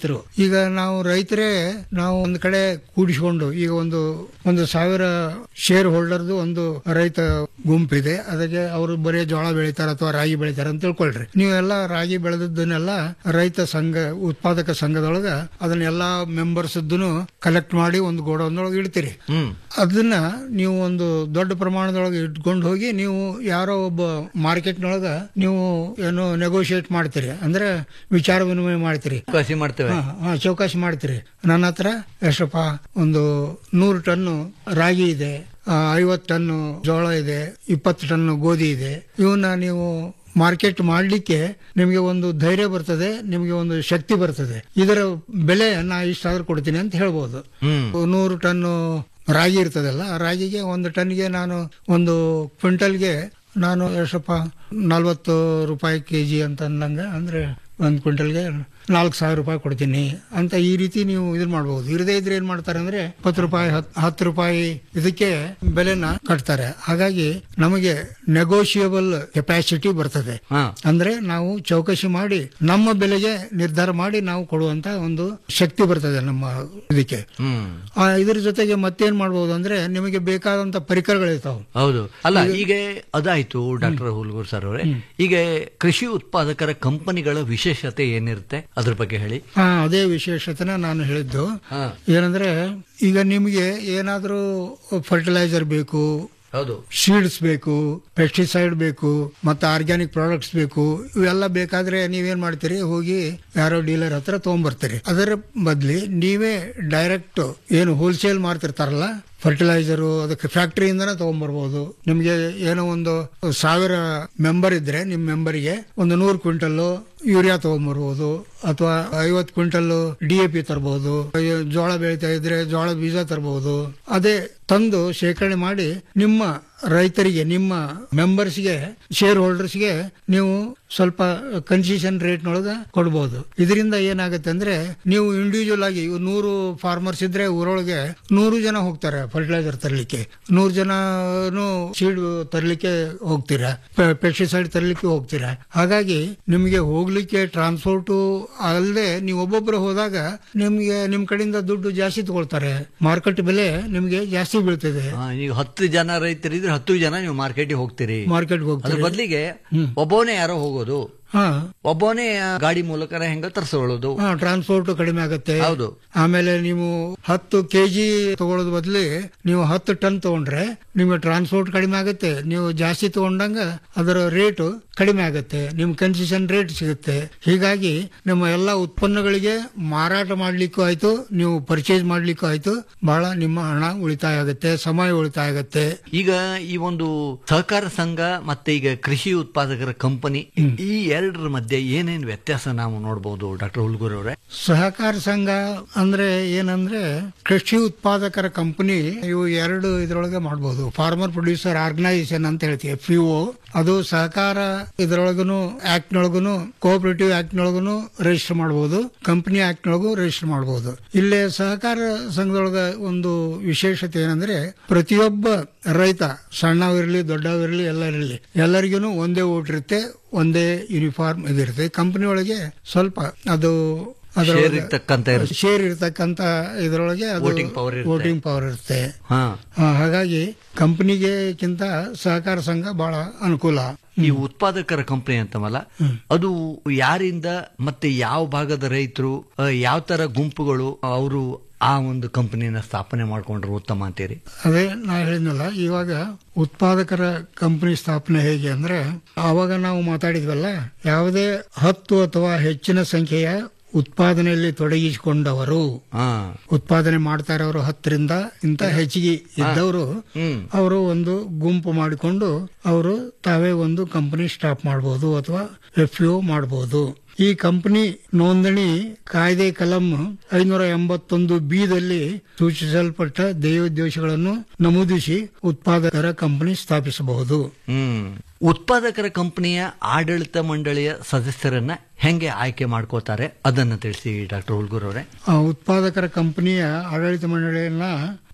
ರೈತರು ಈಗ ನಾವು ರೈತರೇ ನಾವು ಒಂದು ಕಡೆ ಕೂಡಿಸಿಕೊಂಡು ಈಗ ಒಂದು ಒಂದು ಸಾವಿರ ಶೇರ್ ಹೋಲ್ಡರ್ದು ಒಂದು ರೈತ ಗುಂಪಿದೆ ಅದಕ್ಕೆ ಅವರು ಬರೀ ಜೋಳ ಬೆಳಿತಾರೆ ಅಥವಾ ರಾಗಿ ಬೆಳಿತಾರೆ ಅಂತ ತಿಳ್ಕೊಳ್ರಿ ನೀವೆಲ್ಲ ರಾಗಿ ಬೆಳೆದದ್ದನ್ನೆಲ್ಲ ರೈತ ಸಂಘ ಉತ್ಪಾದಕ ಸಂಘದೊಳಗ ಅದನ್ನೆಲ್ಲ ಮೆಂಬರ್ಸ್ ಕಲೆಕ್ಟ್ ಮಾಡಿ ಒಂದು ಗೋಡೌನ್ನೊಳಗೆ ಇಡ್ತೀರಿ ಹ್ಮ್ ಅದನ್ನ ನೀವು ಒಂದು ದೊಡ್ಡ ಪ್ರಮಾಣದೊಳಗೆ ಇಟ್ಕೊಂಡು ಹೋಗಿ ನೀವು ಯಾರೋ ಒಬ್ಬ ಮಾರ್ಕೆಟ್ನೊಳಗ ನೀವು ಏನು ನೆಗೋಷಿಯೇಟ್ ಮಾಡ್ತೀರಿ ಅಂದ್ರೆ ವಿಚಾರ ವಿನಿಮಯ ಮಾಡ್ತೀರಿ ಕಸಿ ಮಾಡ್ತೇವೆ ಹಾ, ಹಾ, ಚೌಕಾಸಿ ಮಾಡ್ತೀರಿ ನನ್ನ ಹತ್ರ ಎಷ್ಟಪ್ಪ ಒಂದು ನೂರು ಟನ್ನು ರಾಗಿ ಇದೆ ಆ, ಐವತ್ತು ಟನ್ನು ಜೋಳ ಇದೆ ಇಪ್ಪತ್ತು ಟನ್ನು ಗೋಧಿ ಇದೆ ಇವನ್ನ ನೀವು ಮಾರ್ಕೆಟ್ ಮಾಡಲಿಕ್ಕೆ ನಿಮಗೆ ಒಂದು ಧೈರ್ಯ ಬರ್ತದೆ ನಿಮಗೆ ಒಂದು ಶಕ್ತಿ ಬರ್ತದೆ ಇದರ ಬೆಲೆ ನಾ ಇಷ್ಟಾದ್ರೂ ಕೊಡ್ತೀನಿ ಅಂತ ಹೇಳ್ಬೋದು ಹ್ಮ್ ನೂರು ಟನ್ನು ರಾಗಿ ಇರ್ತದಲ್ಲ ಆ ರಾಗಿಗೆ ಒಂದು ಟನ್ಗೆ ನಾನು ಒಂದು ಕ್ವಿಂಟಲ್ಗೆ ನಾನು ಎಷ್ಟಪ್ಪ ನಲ್ವತ್ತು ರೂಪಾಯಿ ಕೆ ಜಿ ಅಂತ ಅಂದಂಗೆ ಅಂದ್ರೆ ಒಂದು ಕ್ವಿಂಟಲ್ಗೆ ನಾಲ್ಕು ಸಾವಿರ ರೂಪಾಯಿ ಕೊಡ್ತೀನಿ ಅಂತ ಈ ರೀತಿ ನೀವು ಇದನ್ನ ಮಾಡಬಹುದು ಇರದೇ ಇದ್ರೆ ಏನ್ ಮಾಡ್ತಾರೆ ಅಂದ್ರೆ ಇಪ್ಪತ್ತು ರೂಪಾಯಿ ಹತ್- ಹತ್ತು ರೂಪಾಯಿ ಇದಕ್ಕೆ ಬೆಲೆನ ಕಟ್ತಾರೆ ಹಾಗಾಗಿ ನಮಗೆ ನೆಗೋಷಿಯಬಲ್ ಕೆಪಾಸಿಟಿ ಬರ್ತದೆ ಹಾ ಅಂದ್ರೆ ನಾವು ಚೌಕಸಿ ಮಾಡಿ ನಮ್ಮ ಬೆಲೆಗೆ ನಿರ್ಧಾರ ಮಾಡಿ ನಾವು ಕೊಡುವಂತ ಒಂದು ಶಕ್ತಿ ಬರ್ತದೆ ನಮ್ಮ ಇದಕ್ಕೆ ಹ್ಮ್ ಆ, ಇದ್ರ ಜೊತೆಗೆ ಮತ್ತೇನ್ ಮಾಡಬಹುದು ಅಂದ್ರೆ ನಿಮಗೆ ಬೇಕಾದಂತ ಪರಿಕರಗಳಿರ್ತಾವೆ ಹೌದು ಅಲ್ಲ ಈಗ ಅದಾಯ್ತು ಡಾಕ್ಟರ್ ಹುಲ್ಗೂರ್ ಸರ್ ಅವರೇ ಈಗ ಕೃಷಿ ಉತ್ಪಾದಕರ ಕಂಪನಿಗಳ ವಿಶೇಷತೆ ಏನಿರುತ್ತೆ ಅದ್ರ ಬಗ್ಗೆ ಹೇಳಿ ಹಾ ಅದೇ ವಿಶೇಷತೆನ ನಾನು ಹೇಳಿದ್ದು ಹಾ ಏನಂದ್ರೆ ಈಗ ನಿಮಗೆ ಏನಾದ್ರೂ ಫರ್ಟಿಲೈಸರ್ ಬೇಕು ಹೌದು ಸೀಡ್ಸ್ ಬೇಕು ಪೆಸ್ಟಿಸೈಡ್ ಬೇಕು ಮತ್ತೆ ಆರ್ಗ್ಯಾನಿಕ್ ಪ್ರಾಡಕ್ಟ್ಸ್ ಬೇಕು ಇವೆಲ್ಲ ಬೇಕಾದ್ರೆ ನೀವೇನ್ ಮಾಡ್ತೀರಿ ಹೋಗಿ ಯಾರೋ ಡೀಲರ್ ಹತ್ರ ತಗೊಂಡ್ಬರ್ತೀರಿ ಅದರ ಬದ್ಲಿ ನೀವೇ ಡೈರೆಕ್ಟ್ ಏನು ಹೋಲ್ಸೇಲ್ ಮಾರ್ತಿರ್ತಾರಲ್ಲ ಫರ್ಟಿಲೈಸರು ಅದಕ್ಕೆ ಫ್ಯಾಕ್ಟರಿಯಿಂದನೇ ತಗೊಂಡ್ಬರ್ಬೋದು ನಿಮ್ಗೆ ಏನೋ ಒಂದು ಸಾವಿರ ಮೆಂಬರ್ ಇದ್ರೆ ನಿಮ್ ಮೆಂಬರಿಗೆ ಒಂದು ನೂರು ಕ್ವಿಂಟಲ್ ಯೂರಿಯಾ ತಗೊಂಡ್ಬರ್ಬೋದು ಅಥವಾ ಐವತ್ತು ಕ್ವಿಂಟಲ್ ಡಿ ಎ ಪಿ ತರಬಹುದು ಜೋಳ ಬೆಳೀತಾ ಇದ್ರೆ ಜೋಳ ಬೀಜ ತರಬಹುದು ಅದೇ ತಂದು ಶೇಖರಣೆ ಮಾಡಿ ನಿಮ್ಮ ರೈತರಿಗೆ ನಿಮ್ಮ ಮೆಂಬರ್ಸ್ಗೆ ಶೇರ್ ಹೋಲ್ಡರ್ಸ್ಗೆ ನೀವು ಸ್ವಲ್ಪ ಕನ್ಸೆಷನ್ ರೇಟ್ನೊಳಗ ಕೊಡ್ಬೋದು ಇದರಿಂದ ಏನಾಗುತ್ತೆ ಅಂದ್ರೆ ನೀವು ಇಂಡಿವಿಜುವಲ್ ಆಗಿ ಇವ್ ನೂರು ಫಾರ್ಮರ್ಸ್ ಇದ್ರೆ ಊರೊಳಗೆ ನೂರು ಜನ ಹೋಗ್ತಾರೆ ಫರ್ಟಿಲೈಸರ್ ತರಲಿಕ್ಕೆ ನೂರು ಜನನು ಸೀಡ್ ತರಲಿಕ್ಕೆ ಹೋಗ್ತೀರಾ ಪೆಸ್ಟಿಸೈಡ್ ತರಲಿಕ್ಕೆ ಹೋಗ್ತೀರಾ ಹಾಗಾಗಿ ನಿಮಗೆ ಹೋಗ್ಲಿಕ್ಕೆ ಟ್ರಾನ್ಸ್ಪೋರ್ಟ್ ಅಲ್ಲದೆ ನೀವು ಒಬ್ಬೊಬ್ಬರು ಹೋದಾಗ ನಿಮ್ಗೆ ನಿಮ್ ಕಡೆಯಿಂದ ದುಡ್ಡು ಜಾಸ್ತಿ ತಗೊಳ್ತಾರೆ ಮಾರ್ಕೆಟ್ ಬೆಲೆ ನಿಮ್ಗೆ ಜಾಸ್ತಿ ಬೀಳ್ತದೆ ಆ, ಈಗ ಹತ್ತು ಜನ ರೈತರಿದ್ರೆ ಹತ್ತು ಜನ ನೀವು ಮಾರ್ಕೆಟ್ಗೆ ಹೋಗ್ತೀರಿ ಮಾರ್ಕೆಟ್ಗೆ ಅದ್ರ ಹೋಗ್ತಾರೆ ಬದಲಿಗೆ ಒಬ್ಬನೇ ಯಾರೋ ಹೋಗೋದು ಹಾ ಒಬ್ಬನೇ ಗಾಡಿ ಮೂಲಕ ಹೆಂಗ ತರಿಸ್ಕೊಳ್ಳೋದು ಹಾ ಟ್ರಾನ್ಸ್ಪೋರ್ಟ್ ಕಡಿಮೆ ಆಗುತ್ತೆ ಹೌದು. ಆಮೇಲೆ ನೀವು ಹತ್ತು ಕೆಜಿ ತಗೊಳ್ಳೋದ್ ಬದಲಿ ನೀವು ಹತ್ತು ಟನ್ ತಗೊಂಡ್ರೆ ನಿಮ್ಗೆ ಟ್ರಾನ್ಸ್ಪೋರ್ಟ್ ಕಡಿಮೆ ಆಗುತ್ತೆ ನೀವು ಜಾಸ್ತಿ ತಗೊಂಡಂಗ ಅದರ ರೇಟು ಕಡಿಮೆ ಆಗುತ್ತೆ ನಿಮ್ ಕನ್ಸೆಷನ್ ರೇಟ್ ಸಿಗುತ್ತೆ ಹೀಗಾಗಿ ನಿಮ್ಮ ಎಲ್ಲಾ ಉತ್ಪನ್ನಗಳಿಗೆ ಮಾರಾಟ ಮಾಡ್ಲಿಕ್ಕೂ ಆಯ್ತು ನೀವು ಪರ್ಚೇಸ್ ಮಾಡ್ಲಿಕ್ಕೂ ಆಯ್ತು ಬಹಳ ನಿಮ್ಮ ಹಣ ಉಳಿತಾಯ ಆಗುತ್ತೆ ಸಮಯ ಉಳಿತಾಯ ಆಗುತ್ತೆ ಈಗ ಈ ಒಂದು ಸಹಕಾರ ಸಂಘ ಮತ್ತೆ ಈಗ ಕೃಷಿ ಉತ್ಪಾದಕರ ಕಂಪನಿ ಈ ಎರಡರ ಮಧ್ಯೆ ಏನೇನು ವ್ಯತ್ಯಾಸ ನಾವು ನೋಡಬಹುದು ಡಾಕ್ಟರ್ ಹುಲ್ಗೂರ್ ಅವರೇ ಸಹಕಾರ ಸಂಘ ಅಂದ್ರೆ ಏನಂದ್ರೆ ಕೃಷಿ ಉತ್ಪಾದಕರ ಕಂಪನಿ ಇವು ಎರಡು ಇದ್ರೊಳಗೆ ಮಾಡಬಹುದು ಫಾರ್ಮರ್ ಪ್ರೊಡ್ಯೂಸರ್ ಆರ್ಗನೈಸೇಷನ್ ಅಂತ ಹೇಳ್ತೀವಿ ಎಫ್ ಅದು ಸಹಕಾರ ಇದ್ರೊಳಗನು ಆಕ್ಟ್ ನೊಳಗುನು ಕೋಆಪರೇಟಿವ್ ಆಕ್ಟ್ ನೊಳಗುನು ರಿಜಿಸ್ಟರ್ ಮಾಡಬಹುದು ಕಂಪನಿ ಆಕ್ಟ್ ನೊಳಗು ರಿಜಿಸ್ಟರ್ ಮಾಡಬಹುದು ಇಲ್ಲೇ ಸಹಕಾರ ಸಂಘದೊಳಗ ಒಂದು ವಿಶೇಷತೆ ಏನಂದ್ರೆ ಪ್ರತಿಯೊಬ್ಬ ರೈತ ಸಣ್ಣವಿರಲಿ ದೊಡ್ಡವಿರಲಿ ಎಲ್ಲ ಇರಲಿ ಎಲ್ಲರಿಗೂ ಒಂದೇ ಓಟ್ ಇರುತ್ತೆ ಒಂದೇ ಯೂನಿಫಾರ್ಮ್ ಇದಿರುತ್ತೆ ಕಂಪನಿ ಒಳಗೆ ಸ್ವಲ್ಪ ಅದು Share ಇರ್ತಕ್ಕಂತ ಇರುತ್ತೆ. ಶೇರ್ ಇರ್ತಕ್ಕಂತ ಇದರೊಳಗೆ ಅದು Voting power ಇರುತ್ತೆ. ವೋಟಿಂಗ್ ಪವರ್ ಇರುತ್ತೆ ಹಾ ಆ, ಹಾಗಾಗಿ ಕಂಪನಿಗೆಕ್ಕಿಂತ ಸಹಕಾರ ಸಂಘ ಬಹಳ ಅನುಕೂಲ ಈ ಉತ್ಪಾದಕರ ಕಂಪನಿ ಅಂತವಲ್ಲ ಅದು ಯಾರಿಂದ ಮತ್ತೆ ಯಾವ ಭಾಗದ ರೈತರು ಯಾವ ತರ ಗುಂಪುಗಳು ಅವರು ಆ ಒಂದು ಕಂಪನಿನ ಸ್ಥಾಪನೆ ಮಾಡ್ಕೊಂಡ್ರು ಉತ್ತಮ ಅಂತೀರಿ ಅದೇ ನಾ ಹೇಳಿದ್ನಲ್ಲ ಇವಾಗ ಉತ್ಪಾದಕರ ಕಂಪನಿ ಸ್ಥಾಪನೆ ಹೇಗೆ ಅಂದ್ರೆ ಅವಾಗ ನಾವು ಮಾತಾಡಿದ್ವಲ್ಲ ಯಾವುದೇ ಹತ್ತು ಅಥವಾ ಹೆಚ್ಚಿನ ಸಂಖ್ಯೆಯ ಉತ್ಪಾದನೆಯಲ್ಲಿ ತೊಡಗಿಸಿಕೊಂಡವರು ಹಾ ಉತ್ಪಾದನೆ ಮಾಡ್ತಾ ಇರೋರು ಹತ್ತರಿಂದ ಇಂತ ಹೆಚ್ಚಿಗೆ ಇದ್ದವರು ಹ್ಮ್ ಅವರು ಒಂದು ಗುಂಪು ಮಾಡಿಕೊಂಡು ಅವರು ತಾವೇ ಒಂದು ಕಂಪನಿ ಸ್ಟಾಪ್ ಮಾಡಬಹುದು ಅಥವಾ ಎಫ್ ಯು ಮಾಡಬಹುದು ಈ ಕಂಪನಿ ನೋಂದಣಿ ಕಾಯ್ದೆ ಕಲಂ ಐನೂರ ಎಂಬತ್ತೊಂದು ಬಿದಲ್ಲಿ ಸೂಚಿಸಲ್ಪಟ್ಟ ದೇವೋದ್ದೇಶಗಳನ್ನು ನಮೂದಿಸಿ ಉತ್ಪಾದಕರ ಕಂಪನಿ ಸ್ಥಾಪಿಸಬಹುದು ಹ್ಮ್ ಉತ್ಪಾದಕರ ಕಂಪನಿಯ ಆಡಳಿತ ಮಂಡಳಿಯ ಸದಸ್ಯರನ್ನ ಹೆಂಗೆ ಆಯ್ಕೆ ಮಾಡ್ಕೋತಾರೆ ಅದನ್ನ ತಿಳಿಸಿ ಡಾಕ್ಟರ್ ಹುಲ್ಗೂರ್ ಅವರೇ ಆ ಉತ್ಪಾದಕರ ಕಂಪನಿಯ ಆಡಳಿತ ಮಂಡಳಿಯನ್ನ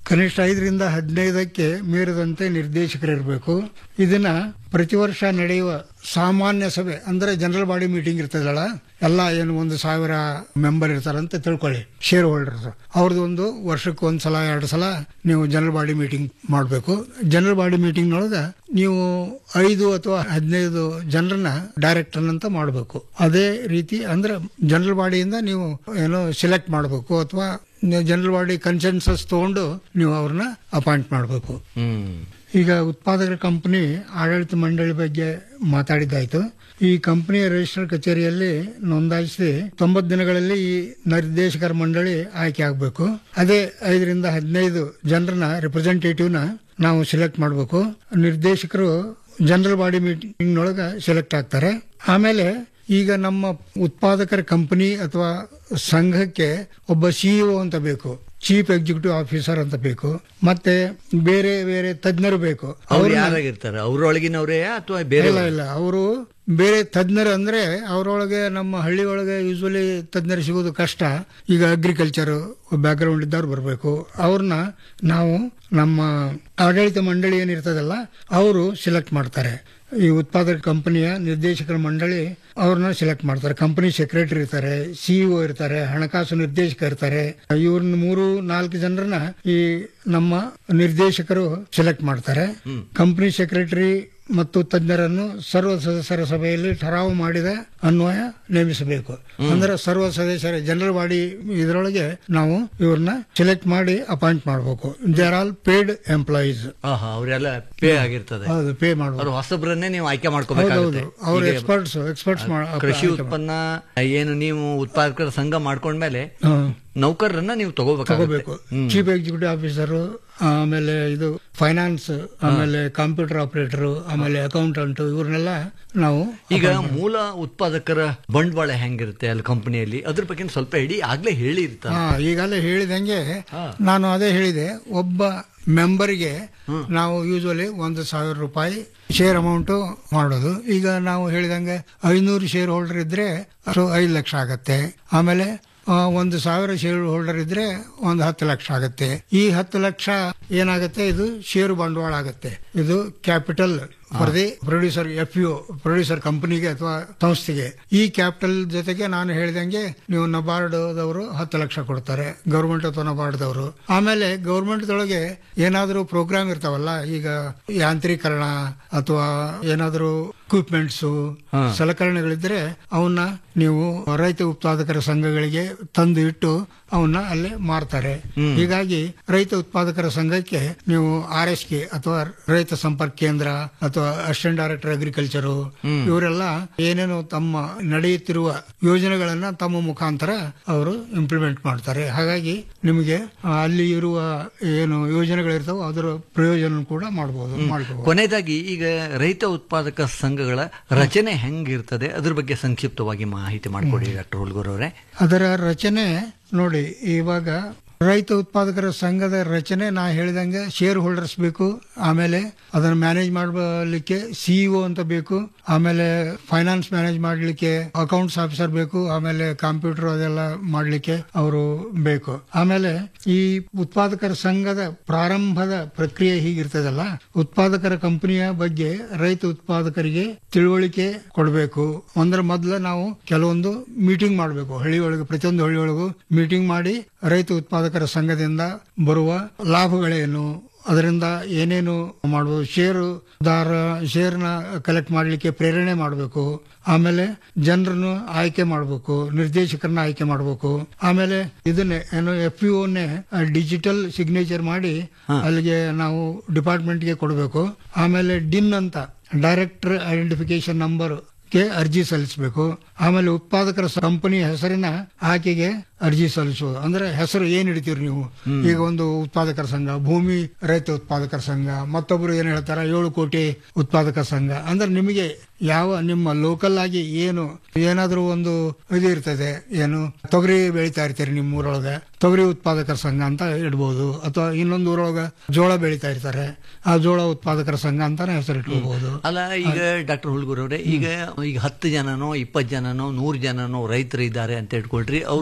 ಕನಿಷ್ಠ ಐದರಿಂದ ಹದಿನೈದಕ್ಕೆ ಮೀರದಂತೆ ನಿರ್ದೇಶಕರಿರಬೇಕು ಇದನ್ನ ಪ್ರತಿ ವರ್ಷ ನಡೆಯುವ ಸಾಮಾನ್ಯ ಸಭೆ ಅಂದ್ರೆ ಜನರಲ್ ಬಾಡಿ ಮೀಟಿಂಗ್ ಇರ್ತದಲ್ಲ ಎಲ್ಲ ಏನು ಒಂದು ಸಾವಿರ ಮೆಂಬರ್ ಇರ್ತಾರಂತ ತಿಳ್ಕೊಳ್ಳಿ ಶೇರ್ ಹೋಲ್ಡರ್ಸ್ ಅವ್ರದ್ದು ಒಂದು ವರ್ಷಕ್ಕೆ ಒಂದ್ ಸಲ ಎರಡು ಸಲ ನೀವು ಜನರಲ್ ಬಾಡಿ ಮೀಟಿಂಗ್ ಮಾಡಬೇಕು ಜನರಲ್ ಬಾಡಿ ಮೀಟಿಂಗ್ ನೊಳಗ ನೀವು ಐದು ಅಥವಾ ಹದಿನೈದು ಜನರನ್ನ ಡೈರೆಕ್ಟರ್ ಅಂತ ಮಾಡಬೇಕು ಅದೇ ರೀತಿ ಅಂದ್ರೆ ಜನರಲ್ ಬಾಡಿಯಿಂದ ನೀವು ಏನೋ ಸೆಲೆಕ್ಟ್ ಮಾಡಬೇಕು ಅಥವಾ ಜನರಲ್ ಬಾಡಿ ಕನ್ಸೆನ್ಸಸ್ ತಗೊಂಡು ನೀವು ಅವ್ರನ್ನ ಅಪಾಯಿಂಟ್ ಮಾಡಬೇಕು ಹ್ಮ್ ಈಗ ಉತ್ಪಾದಕರ ಕಂಪನಿ ಆಡಳಿತ ಮಂಡಳಿ ಬಗ್ಗೆ ಮಾತಾಡಿದ್ದಾಯ್ತು ಈ ಕಂಪನಿಯ ರಿಜಿಸ್ಟರ್ ಕಚೇರಿಯಲ್ಲಿ ನೋಂದಾಯಿಸಿ ತೊಂಬತ್ತು ದಿನಗಳಲ್ಲಿ ಈ ನಿರ್ದೇಶಕರ ಮಂಡಳಿ ಆಯ್ಕೆ ಆಗಬೇಕು ಅದೇ ಐದರಿಂದ ಹದಿನೈದು ಜನರನ್ನ ರಿಪ್ರೆಸೆಂಟೇಟಿವ್ನ ನಾವು ಸೆಲೆಕ್ಟ್ ಮಾಡಬೇಕು ನಿರ್ದೇಶಕರು ಜನರಲ್ ಬಾಡಿ ಮೀಟಿಂಗ್ ನೊಳಗ ಸೆಲೆಕ್ಟ್ ಆಗ್ತಾರೆ ಆಮೇಲೆ ಈಗ ನಮ್ಮ ಉತ್ಪಾದಕರ ಕಂಪನಿ ಅಥವಾ ಸಂಘಕ್ಕೆ ಒಬ್ಬ ಸಿಇಒ ಅಂತ ಬೇಕು ಚೀಫ್ ಎಕ್ಸಿಕ್ಯೂಟಿವ್ ಆಫೀಸರ್ ಅಂತ ಬೇಕು ಮತ್ತೆ ಬೇರೆ ಬೇರೆ ತಜ್ಞರು ಬೇಕು ಅವ್ರು ಅವ್ರನ್ನ- ಯಾರಾಗಿರ್ತಾರೆ ಅವ್ರೊಳಗಿನವರೇ ಅಥವಾ ಬೇರೆ ಇಲ್ಲ ಇಲ್ಲ ಅವರು ಬೇರೆ ತಜ್ಞರು ಅಂದ್ರೆ ಅವರೊಳಗೆ ನಮ್ಮ ಹಳ್ಳಿ ಒಳಗೆ ಯೂಶಲಿ ತಜ್ಞರು ಸಿಗೋದು ಕಷ್ಟ ಈಗ ಅಗ್ರಿಕಲ್ಚರ್ ಬ್ಯಾಕ್ಗ್ರೌಂಡ್ ಇದ್ದವ್ರು ಬರಬೇಕು ಅವ್ರನ್ನ ನಾವು ನಮ್ಮ ಆಡಳಿತ ಮಂಡಳಿ ಏನಿರ್ತದಲ್ಲ ಅವರು ಸೆಲೆಕ್ಟ್ ಮಾಡ್ತಾರೆ ಈ ಉತ್ಪಾದಕ ಕಂಪನಿಯ ನಿರ್ದೇಶಕರ ಮಂಡಳಿ ಅವ್ರನ್ನ ಸೆಲೆಕ್ಟ್ ಮಾಡ್ತಾರೆ ಕಂಪನಿ ಸೆಕ್ರೆಟರಿ ಇರ್ತಾರೆ ಸಿಇಒ ಇರ್ತಾರೆ ಹಣಕಾಸು ನಿರ್ದೇಶಕ ಇರ್ತಾರೆ ಇವ್ರನ್ನ ಮೂರು ನಾಲ್ಕು ಜನರನ್ನ ಈ ನಮ್ಮ ನಿರ್ದೇಶಕರು ಸೆಲೆಕ್ಟ್ ಮಾಡ್ತಾರೆ ಕಂಪನಿ ಸೆಕ್ರೆಟರಿ ಮತ್ತು ತಜ್ಞರನ್ನು ಸರ್ವ ಸದಸ್ಯರ ಸಭೆಯಲ್ಲಿ ಠರಾವು ಮಾಡಿದ ಅನ್ವಯ ನೇಮಿಸಬೇಕು ಅಂದ್ರೆ ಸರ್ವ ಸದಸ್ಯರ ಜನರಲ್ ಬಾಡಿ ಇದರೊಳಗೆ ನಾವು ಇವ್ರನ್ನ ಸೆಲೆಕ್ಟ್ ಮಾಡಿ ಅಪಾಯಿಂಟ್ ಮಾಡಬೇಕು they are all paid employees ಆಹಾ, ಅವರೆಲ್ಲ ಪೇ ಆಗಿರ್ತದೆ ಹೌದು ಪೇ ಮಾಡಬೇಕು ಅವ್ರ ಹೊಸಬ್ರನ್ನೇ ನೀವು ಆಯ್ಕೆ ಹೌದೌದು ಮಾಡ್ಕೋಬೇಕಾಗುತ್ತೆ ಅವ್ರ ಈಗ ಎಕ್ಸ್ಪರ್ಟ್ಸ್ ಎಕ್ಸ್ಪರ್ಟ್ಸ್ ಕೃಷಿ ಉತ್ಪನ್ನ ಏನು ನೀವು ಉತ್ಪಾದಕರ ಸಂಘ ಮಾಡ್ಕೊಂಡ್ಮೇಲೆ ನೌಕರರನ್ನ ನೀವು ತಗೋಬೇಕಾಗುತ್ತೆ ತಗೋಬೇಕು ಚೀಫ್ ಎಕ್ಸಿಕ್ಯೂಟಿವ್ ಆಫೀಸರ್ ಆಮೇಲೆ ಇದು ಫೈನಾನ್ಸ್ ಆಮೇಲೆ ಕಂಪ್ಯೂಟರ್ ಆಪರೇಟರ್ ಆಮೇಲೆ ಅಕೌಂಟೆಂಟ್ ಇವ್ರನ್ನೆಲ್ಲ ನಾವು ಈಗ ಮೂಲ ಉತ್ಪಾದಕರ ಬಂಡವಾಳ ಹೆಂಗಿರುತ್ತೆ ಅಲ್ಲಿ ಕಂಪನಿಯಲ್ಲಿ ಅದ್ರ ಬಗ್ಗೆ ಸ್ವಲ್ಪ ಇಡೀ ಆಗ್ಲೇ ಹೇಳಿ ಇರ್ತಾರೆ ಹಾ ಈಗಲೇ ಹೇಳಿದಂಗೆ ನಾನು ಅದೇ ಹೇಳಿದೆ ಒಬ್ಬ ಮೆಂಬರ್ಗೆ ನಾವು ಯೂಶಲಿ ಒಂದು ಸಾವಿರ ರೂಪಾಯಿ ಶೇರ್ ಅಮೌಂಟ್ ಮಾಡೋದು ಈಗ ನಾವು ಹೇಳಿದಂಗೆ ಐನೂರು ಶೇರ್ ಹೋಲ್ಡರ್ ಇದ್ರೆ ಅದು ಐದು ಲಕ್ಷ ಆಗತ್ತೆ ಆಮೇಲೆ ಆ, ಒಂದು ಸಾವಿರ ಶೇರ್ ಹೋಲ್ಡರ್ ಇದ್ರೆ ಒಂದು ಹತ್ತು ಲಕ್ಷ ಆಗತ್ತೆ ಈ ಹತ್ತು ಲಕ್ಷ ಏನಾಗುತ್ತೆ ಇದು ಷೇರು ಬಂಡವಾಳ ಆಗುತ್ತೆ ಇದು capital for the producer F U producer ಕಂಪನಿಗೆ ಅಥವಾ ಸಂಸ್ಥೆಗೆ ಈ ಕ್ಯಾಪಿಟಲ್ ಜೊತೆಗೆ ನಾನು ಹೇಳಿದಂಗೆ ನೀವು ನಬಾರ್ಡ್ದವರು ಹತ್ತು ಲಕ್ಷ ಕೊಡ್ತಾರೆ ಗೌರ್ಮೆಂಟ್ ಅಥವಾ ನಬಾರ್ಡ್ದವರು ಆಮೇಲೆ ಗೌರ್ಮೆಂಟ್ ದೊಳಗೆ ಏನಾದರೂ ಪ್ರೋಗ್ರಾಮ್ ಇರ್ತಾವಲ್ಲ ಈಗ ಯಾಂತ್ರೀಕರಣ ಅಥವಾ ಏನಾದರೂ ಇಕ್ವಿಪ್ಮೆಂಟ್ಸ್ ಸಲಕರಣೆಗಳಿದ್ರೆ ಅವನ್ನ ನೀವು ರೈತ ಉತ್ಪಾದಕರ ಸಂಘಗಳಿಗೆ ತಂದು ಇಟ್ಟು ಅವನ್ನ ಅಲ್ಲೇ ಮಾರ್ತಾರೆ ಹೀಗಾಗಿ ರೈತ ಉತ್ಪಾದಕರ ಸಂಘಕ್ಕೆ ನೀವು ಆರ್ ಎಸ್ ಕೆ ಅಥವಾ ರೈತ ಸಂಪರ್ಕ ಕೇಂದ್ರ ಅಥವಾ ಅಸಿಸ್ಟೆಂಟ್ ಡೈರೆಕ್ಟರ್ ಅಗ್ರಿಕಲ್ಚರ್ ಇವರೆಲ್ಲ ಏನೇನು ತಮ್ಮ ನಡೆಯುತ್ತಿರುವ ಯೋಜನೆಗಳನ್ನ ತಮ್ಮ ಮುಖಾಂತರ ಅವರು ಇಂಪ್ಲಿಮೆಂಟ್ ಮಾಡ್ತಾರೆ ಹಾಗಾಗಿ ನಿಮಗೆ ಆ, ಅಲ್ಲಿ ಇರುವ ಏನು ಯೋಜನೆಗಳಿರ್ತಾವೋ ಅದರ ಪ್ರಯೋಜನ ಕೂಡ ಮಾಡಬಹುದು ಮಾಡಬಹುದು ಕೊನೆಯದಾಗಿ ಈಗ ರೈತ ಉತ್ಪಾದಕ ಸಂಘಗಳ ರಚನೆ ಹೆಂಗಿರ್ತದೆ ಅದ್ರ ಬಗ್ಗೆ ಸಂಕ್ಷಿಪ್ತವಾಗಿ ಮಾಹಿತಿ ಮಾಡಿಕೊಡಿ ಡಾಕ್ಟರ್ ಹುಲ್ಗೂರ್ ಅವರೇ ಅದರ ರಚನೆ ನೋಡಿ ಇವಾಗ ರೈತ ಉತ್ಪಾದಕರ ಸಂಘದ ರಚನೆ ನಾ ಹೇಳಿದಂಗೆ ಶೇರ್ ಹೋಲ್ಡರ್ಸ್ ಬೇಕು ಆಮೇಲೆ ಅದನ್ನ ಮ್ಯಾನೇಜ್ ಮಾಡಲಿಕ್ಕೆ ಸಿಇಒ ಅಂತ ಬೇಕು ಆಮೇಲೆ ಫೈನಾನ್ಸ್ ಮ್ಯಾನೇಜ್ ಮಾಡಲಿಕ್ಕೆ ಅಕೌಂಟ್ಸ್ ಆಫೀಸರ್ ಬೇಕು ಆಮೇಲೆ ಕಂಪ್ಯೂಟರ್ ಅದೆಲ್ಲ ಮಾಡಲಿಕ್ಕೆ ಅವರು ಬೇಕು ಆಮೇಲೆ ಈ ಉತ್ಪಾದಕರ ಸಂಘದ ಪ್ರಾರಂಭದ ಪ್ರಕ್ರಿಯೆ ಹೀಗಿರ್ತದಲ್ಲ ಉತ್ಪಾದಕರ ಕಂಪನಿಯ ಬಗ್ಗೆ ರೈತ ಉತ್ಪಾದಕರಿಗೆ ತಿಳುವಳಿಕೆ ಕೊಡಬೇಕು ಒಂದರ ಮೊದಲ ನಾವು ಕೆಲವೊಂದು ಮೀಟಿಂಗ್ ಮಾಡಬೇಕು ಹಳ್ಳಿ ಒಳಗೆ ಪ್ರತಿಯೊಂದು ಹಳ್ಳಿ ಒಳಗೂ ಮೀಟಿಂಗ್ ಮಾಡಿ ರೈತ ಉತ್ಪಾದಕರ ಸಂಘದಿಂದ ಬರುವ ಲಾಭಗಳೇನು ಅದರಿಂದ ಏನೇನು ಮಾಡಬಹುದು ಷೇರುದಾರ ಶೇರ್ನ ಕಲೆಕ್ಟ್ ಮಾಡಲಿಕ್ಕೆ ಪ್ರೇರಣೆ ಮಾಡಬೇಕು ಆಮೇಲೆ ಜನರನ್ನು ಆಯ್ಕೆ ಮಾಡಬೇಕು ನಿರ್ದೇಶಕರನ್ನ ಆಯ್ಕೆ ಮಾಡಬೇಕು ಆಮೇಲೆ ಇದನ್ನೇ ಏನು ಎಫ್ ಯು ಡಿಜಿಟಲ್ ಸಿಗ್ನೇಚರ್ ಮಾಡಿ ಅಲ್ಲಿಗೆ ನಾವು ಡಿಪಾರ್ಟ್ಮೆಂಟ್ಗೆ ಕೊಡಬೇಕು ಆಮೇಲೆ ಡಿನ್ ಅಂತ ಡೈರೆಕ್ಟರ್ ಐಡೆಂಟಿಫಿಕೇಶನ್ ನಂಬರ್ ಗೆ ಅರ್ಜಿ ಸಲ್ಲಿಸಬೇಕು ಆಮೇಲೆ ಉತ್ಪಾದಕರ ಕಂಪನಿ ಹೆಸರಿನ ಆಯ್ಕೆಗೆ ಅರ್ಜಿ ಸಲ್ಲಿಸುವುದು ಅಂದ್ರೆ ಹೆಸರು ಏನ್ ಇಡ್ತೀರಿ ನೀವು ಈಗ ಒಂದು ಉತ್ಪಾದಕರ ಸಂಘ ಭೂಮಿ ರೈತ ಉತ್ಪಾದಕರ ಸಂಘ ಮತ್ತೊಬ್ರು ಏನ್ ಹೇಳ್ತಾರ ಏಳು ಕೋಟಿ ಉತ್ಪಾದಕ ಸಂಘ ಅಂದ್ರೆ ನಿಮಗೆ ಯಾವ ನಿಮ್ಮ ಲೋಕಲ್ ಆಗಿ ಏನು ಏನಾದ್ರೂ ಒಂದು ಇದು ಇರ್ತದೆ ಏನು ತೊಗರಿ ಬೆಳಿತಾ ಇರ್ತೀರಿ ನಿಮ್ಮ ಊರೊಳಗೆ ತೊಗರಿ ಉತ್ಪಾದಕರ ಸಂಘ ಅಂತ ಇಡ್ಬೋದು ಅಥವಾ ಇನ್ನೊಂದು ಊರೊಳಗೆ ಜೋಳ ಬೆಳಿತಾ ಇರ್ತಾರೆ ಆ ಜೋಳ ಉತ್ಪಾದಕರ ಸಂಘ ಅಂತಾನೆ ಹೆಸರು ಇಟ್ಕೋಬಹುದು ಅಲ್ಲ ಈಗ ಡಾಕ್ಟರ್ ಹುಲ್ಗೂರ್ ಅವರೇ ಈಗ ಈಗ ಹತ್ತು ಜನನೋ ಇಪ್ಪತ್ತು ಜನನೋ ನೂರು ಜನನೋ ರೈತರು ಇದ್ದಾರೆ ಅಂತ ಇಟ್ಕೊಳ್ರಿ ಅವರು ತಮ್ಮ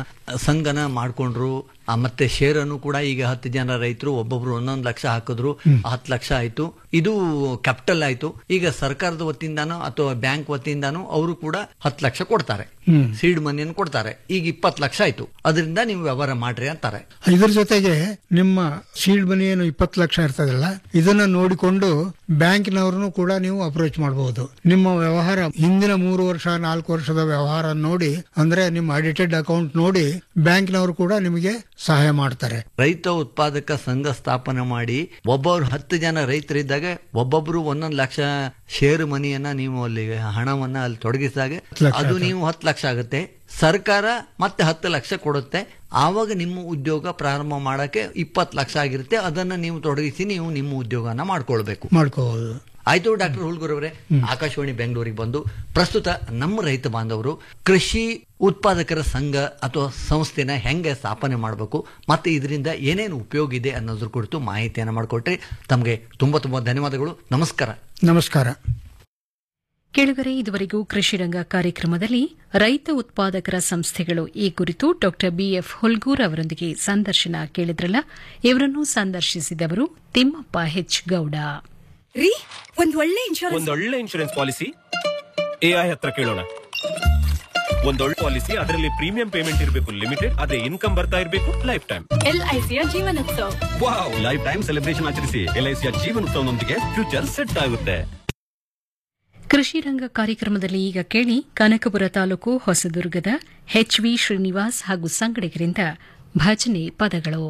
ಸಂಘನ ಮಾಡ್ಕೊಂಡ್ರು ಆ, ಮತ್ತೆ ಶೇರನ್ನು ಕೂಡ ಈಗ ಹತ್ತು ಜನ ರೈತರು ಒಬ್ಬೊಬ್ರು ಒಂದೊಂದು ಲಕ್ಷ ಹಾಕಿದ್ರು ಹತ್ತು ಲಕ್ಷ ಆಯ್ತು ಇದು ಕ್ಯಾಪಿಟಲ್ ಆಯ್ತು ಈಗ ಸರ್ಕಾರದ ವತಿಯಿಂದಾನು ಅಥವಾ ಬ್ಯಾಂಕ್ ವತಿಯಿಂದಾನು ಅವರು ಕೂಡ ಹತ್ತು ಲಕ್ಷ ಕೊಡ್ತಾರೆ ಸೀಡ್ ಮನಿಯನ್ನು ಕೊಡ್ತಾರೆ ಈಗ ಇಪ್ಪತ್ತು ಲಕ್ಷ ಆಯ್ತು ಅದರಿಂದ ನೀವು ವ್ಯವಹಾರ ಮಾಡ್ರಿ ಅಂತಾರೆ ಇದ್ರ ಜೊತೆಗೆ ನಿಮ್ಮ ಸೀಡ್ ಮನಿ ಏನು ಇಪ್ಪತ್ತು ಲಕ್ಷ ಇರ್ತದಲ್ಲ ಇದನ್ನ ನೋಡಿಕೊಂಡು ಬ್ಯಾಂಕ್ನವ್ರನ್ನು ಕೂಡ ನೀವು ಅಪ್ರೋಚ್ ಮಾಡಬಹುದು ನಿಮ್ಮ ವ್ಯವಹಾರ ಹಿಂದಿನ ಮೂರು ವರ್ಷ ನಾಲ್ಕು ವರ್ಷದ ವ್ಯವಹಾರ ನೋಡಿ ಅಂದ್ರೆ ನಿಮ್ಮ ಆಡಿಟೆಡ್ ಅಕೌಂಟ್ ನೋಡಿ ಬ್ಯಾಂಕ್ನವರು ಕೂಡ ನಿಮಗೆ ಸಹಾಯ ಮಾಡ್ತಾರೆ ರೈತ ಉತ್ಪಾದಕ ಸಂಘ ಸ್ಥಾಪನೆ ಮಾಡಿ ಒಬ್ಬರು ಹತ್ತು ಜನ ರೈತರಿದ್ದಾಗ ಒಬ್ಬೊಬ್ರು ಒಂದೊಂದು ಲಕ್ಷ ಶೇರ್ ಮನಿಯನ್ನ ನೀವು ಅಲ್ಲಿ ಹಣವನ್ನ ಅಲ್ಲಿ ತೊಡಗಿಸಿದಾಗ ಹತ್ತು ಲಕ್ಷ ಅದು ಆಗುತ್ತೆ. ನೀವು ಹತ್ತು ಲಕ್ಷ ಆಗುತ್ತೆ ಸರ್ಕಾರ ಮತ್ತೆ ಹತ್ತು ಲಕ್ಷ ಕೊಡುತ್ತೆ ಆವಾಗ ನಿಮ್ಮ ಉದ್ಯೋಗ ಪ್ರಾರಂಭ ಮಾಡಕ್ಕೆ ಇಪ್ಪತ್ತು ಲಕ್ಷ ಆಗಿರುತ್ತೆ ಅದನ್ನ ನೀವು ತೊಡಗಿಸಿ ನೀವು ನಿಮ್ಮ ಉದ್ಯೋಗನ ಮಾಡ್ಕೊಳ್ಬೇಕು ಮಾಡ್ಕೋಬಹುದು ಆಯ್ತು ಡಾಕ್ಟರ್ ಹುಲ್ಗೂರ್ ಅವರೇ ಆಕಾಶವಾಣಿ ಬೆಂಗಳೂರಿಗೆ ಬಂದು ಪ್ರಸ್ತುತ ನಮ್ಮ ರೈತ ಬಾಂಧವರು ಕೃಷಿ ಉತ್ಪಾದಕರ ಸಂಘ ಅಥವಾ ಸಂಸ್ಥೆನ ಹೆಂಗೆ ಸ್ಥಾಪನೆ ಮಾಡಬೇಕು ಮತ್ತೆ ಇದರಿಂದ ಏನೇನು ಉಪಯೋಗ ಇದೆ ಅನ್ನೋದ್ರ ಕುರಿತು ಮಾಹಿತಿಯನ್ನು ಮಾಡಿಕೊಟ್ರಿ ತಮಗೆ ತುಂಬಾ ತುಂಬಾ ಧನ್ಯವಾದಗಳು ನಮಸ್ಕಾರ ನಮಸ್ಕಾರ ಕೆಳಗರೆ ಇದುವರೆಗೂ ಕೃಷಿ ರಂಗ ಕಾರ್ಯಕ್ರಮದಲ್ಲಿ ರೈತ ಉತ್ಪಾದಕರ ಸಂಸ್ಥೆಗಳು ಈ ಕುರಿತು ಡಾಕ್ಟರ್ ಬಿಎಫ್ ಹುಲ್ಗೂರ್ ಅವರೊಂದಿಗೆ ಸಂದರ್ಶನ ಕೇಳಿದ್ರಲ್ಲ ಇವರನ್ನು ಸಂದರ್ಶಿಸಿದವರು ತಿಮ್ಮಪ್ಪ ಹೆಚ್ ಗೌಡ ರೀ ಒಂದ್ ಒಳ್ಳೆ ಇನ್ಶೂರೆನ್ಸ್ ಒಂದೊಳ್ಳೆ ಇನ್ಶೂರೆನ್ಸ್ ಪಾಲಿಸಿ ಎಐ ಹತ್ರ ಕೇಳೋಣ ಒಂದೊಳ್ಳೆ ಪಾಲಿಸಿ ಅದರಲ್ಲಿ ಪ್ರೀಮಿಯಂ ಪೇಮೆಂಟ್ ಇರಬೇಕು ಲಿಮಿಟೆಡ್ ಅದೇ ಇನ್ಕಮ್ ಬರ್ತಾ ಇರಬೇಕು ಲೈಫ್ ಟೈಮ್ ಎಲ್ಐಸಿಯ ಜೀವನೋತ್ಸವ ವಾವ್ ಲೈಫ್ ಟೈಮ್ ಸೆಲೆಬ್ರೇಷನ್ ಆಚರಿಸಿ ಎಲ್ಐಸಿಯ ಜೀವನೋತ್ಸವನೊಂದಿಗೆ ಫ್ಯೂಚರ್ ಸೆಟ್ ಆಗುತ್ತೆ ಕೃಷಿ ರಂಗ ಕಾರ್ಯಕ್ರಮದಲ್ಲಿ ಈಗ ಕೇಳಿ ಕನಕಪುರ ತಾಲೂಕು ಹೊಸದುರ್ಗದ ಎಚ್ವಿ ಶ್ರೀನಿವಾಸ್ ಹಾಗೂ ಸಂಗಡಿಗರಿಂದ ಭಜನೆ ಪದಗಳು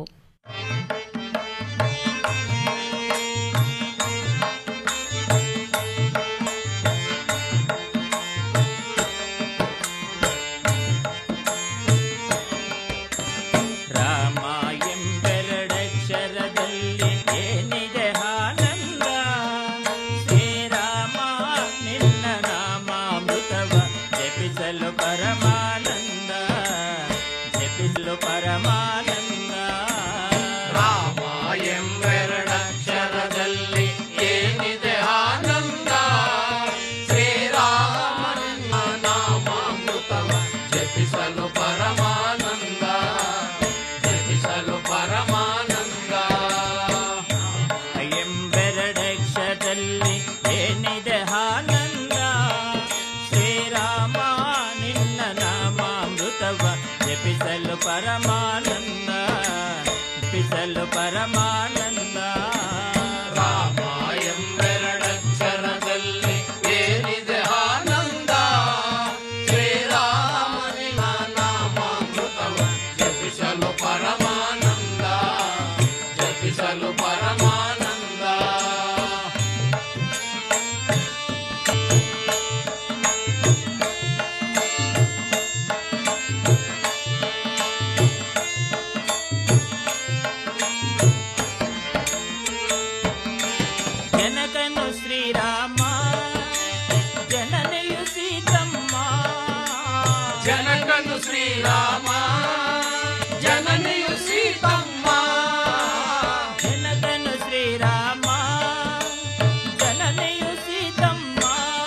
ರಾಮ ಎಂಬೆರಡಕ್ಷರದಲ್ಲಿ ಏನಿದೆ ಆನಂದ ಶ್ರೀರಾಮ ನಿನ್ನ ನಾಮಾಮೃತವ ಜಪಿಸಲು ಪರಮಾನಂದ ಜಪಿಸಲು ಪರಮಾನಂದ ರಾಮ ಎಂಬೆರಡಕ್ಷರದಲ್ಲಿ ಏನಿದೆ ಆನಂದ ಶ್ರೀರಾಮ ನಿನ್ನ ನಾಮಾಮೃತವ ಜಪಿಸಲು ಪರಮಾನಂದ ಜಪಿಸಲು ಪರಮಾನಂದ ಎಂಬೆರಡಕ್ಷದಲ್ಲಿ ಏನಿದೆ ಆನಂದ ಶ್ರೀರಾಮ ನಿನ್ನ ನಾಮಾಮೃತವ ಜಪಿಸಲು ಪರಮಾನಂದ ಜಪಿಸಲು ಪರಮಾನಂದ ರಾಮ ಎಂಬೆರಡಕ್ಷರದಲ್ಲಿ ಏನಿದೆ ಆನಂದ ಶ್ರೀರಾಮ ನಿನ್ನ ನಾಮಾಮೃತವ ಜಪಿಸಲು ಪರಮಾನಂದ ಜಪಿಸಲು ಪರಮಾನಂದ ಜನಕನು ಶ್ರೀರಾಮ ಜನನೆಯು ಸೀತಮ್ಮ ಜನಕನು ಶ್ರೀರಾಮ ಜನನೆಯು ಸೀತಮ್ಮ ಜನಕನು ಶ್ರೀರಾಮ ಜನನೆಯು ಸೀತಮ್ಮ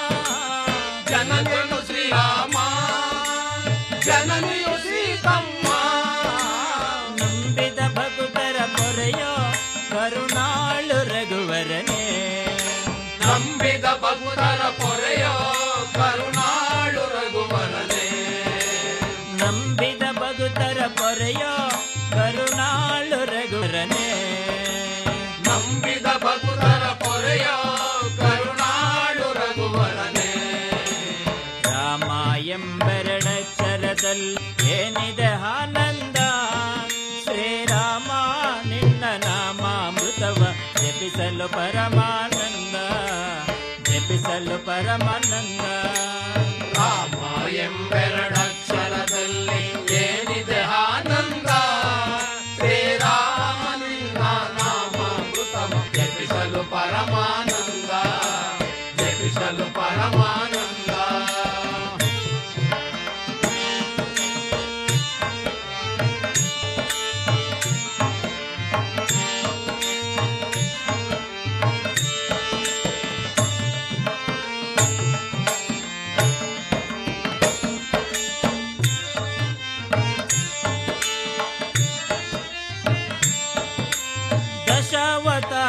ಜನಕನು ಶ್ರೀರಾಮ ಜನನೆಯು ಸೀತಮ್ಮ ನಂಬಿದ ಭಕ್ತರ ಪೊರೆಯೋ ಕರುಣಾಳು ರಘುವರನೇ ನಂಬಿದ ಭಕ್ತರ ಪೊರೆಯೋ ಕರುಣಾಳು ರಘುವರನೇ ನಂಬಿದ ಭಕ್ತರ ಪೊರೆಯೋ ಕರುಣಾಳು ರಘುವರನೇ ನಂಬಿದ ಭಕ್ತರ ಪೊರೆಯೋ ಕರುಣಾಳು ರಘುವರನೇ ರಾಮ ಎಂಬೆರಡಕ್ಷರದಲ್ಲಿ ಏನಿದೆ ಆನಂದ ಶ್ರೀರಾಮ ನಿನ್ನ ನಾಮಾಮೃತವ ಜಪಿಸಲು ಪರಮಾನಂದ ಜಪಿಸಲು ಪರಮಾನಂದ ರಾಮ ಎಂಬೆರಡಕ್ಷರದಲ್ಲಿ ಏನಿದೆ ಆನಂದ ಶ್ರೀರಾಮ ನಿನ್ನ ನಾಮಾಮೃತವ ಜಪಿಸಲು ಪರಮಾನಂದ ಜಪಿಸಲು ಪರಮಾನಂದ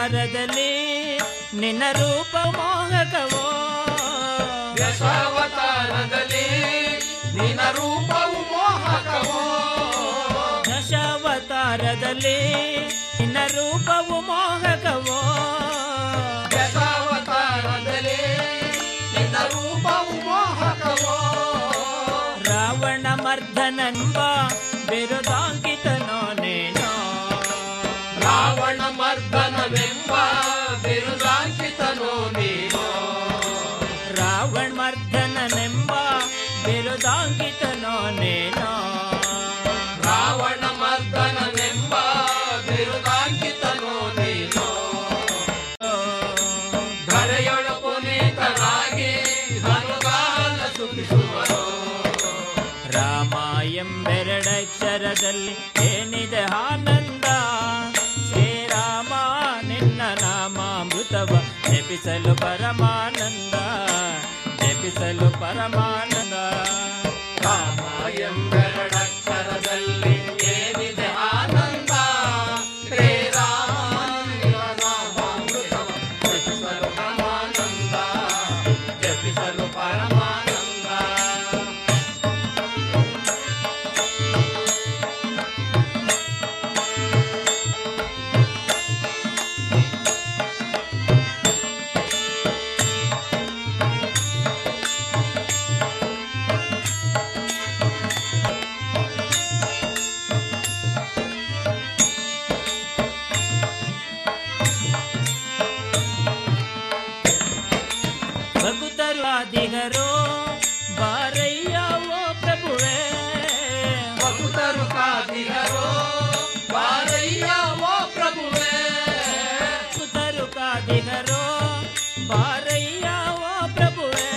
ದಶಾವತಾರದಲ್ಲಿ ನಿನ್ನ ರೂಪ ಮೋಹಕವೋ ದಶಾವತಾರದಲ್ಲಿ ನಿನ್ನ ರೂಪವು ಮೋಹಕವೋ ದಶಾವತಾರದಲ್ಲಿ ನಿನ್ನ ರೂಪವು ಮೋಹಕವೋ ದಶಾವತಾರದಲ್ಲಿ ನಿನ್ನ ರೂಪವು ಮೋಹಕವೋ ರಾವಣ ಮರ್ದನನ್ಬ ಬಿರುದಾಂಕಿತನೋ ನೀನೋ ರಾವಣ ಮರ್ದನವೆಂಬ ಬಿರುದಾಂಕಿತನೋ ನೀನು ರಾವಣ ಮರ್ದನನೆಂಬ ಬಿರುದಾಂಕಿತನೋ ನೀನೋ ರಾವಣ ಮರ್ದನನೆಂಬ ಬಿರುದಾಂಕಿತನೋ ನೀನು ಧರೆಯೊಳ ಪುನೀತರಾಗಿ ಹನುಗಾಲ ಸುಖಿಸುವರು ರಾಮ ಎಂಬೆರಡಕ್ಷರದಲ್ಲಿ ಏನಿದೆ ಆನಂದ ಶ್ರೀರಾಮ ನಿನ್ನ ನಾಮಾಮೃತವ ಜಪಿಸಲು ಪರಮಾನಂದ ಜಪಿಸಲು ಪರಮಾನಂದ ರಾಮ ಎಂಬೆರಡಕ್ಷರದಲ್ಲಿ ಏನಿದೆ ಆನಂದ ಶ್ರೀರಾಮ ನಿನ್ನ ನಾಮಾಮೃತವ ಜಪಿಸಲು ಪರಮಾನಂದ ಜಪಿಸಲು ಪರಮಾನಂದ ಭಕ್ತರು ಆದಿಗರು ಬಾರಯ್ಯ ಓ ಪ್ರಭುವೇ ಭಕ್ತರು ಕಾದಿಗರೋ ಬಾರಯ್ಯ ಓ ಪ್ರಭುವೇ ಭಕ್ತರು ಕಾದಿಗರು ಬಾರಯ್ಯ ಓ ಪ್ರಭುವೇ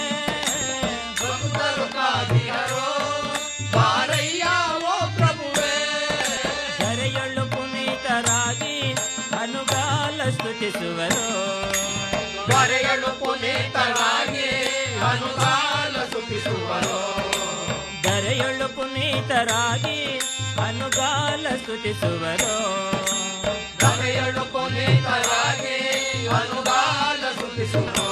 ಭಕ್ತರು ಕಾದಿಗರೋ ಬಾರಯ್ಯ ಓ ಪ್ರಭುವೇ ಧರೆಯೊಳ್ಳು ಪುನೀತರಾಗಿ ಅನುಗಾಲ ಸ್ತುತಿಸುವರು ಬರೆಯಲು ಪುನೀತರಾಗಿ ಅನುಗಾಲ ಸುಖಿಸುವರು ಧರೆಯೊಳ್ಳು ಪುನೀತರಾಗಿ ಅನುಗಾಲ ಸ್ತುತಿಸುವರು ಬರೆಯಲು ಪುನೀತರಾಗಿ ಅನುಗಾಲ ಸುಖಿಸುವರು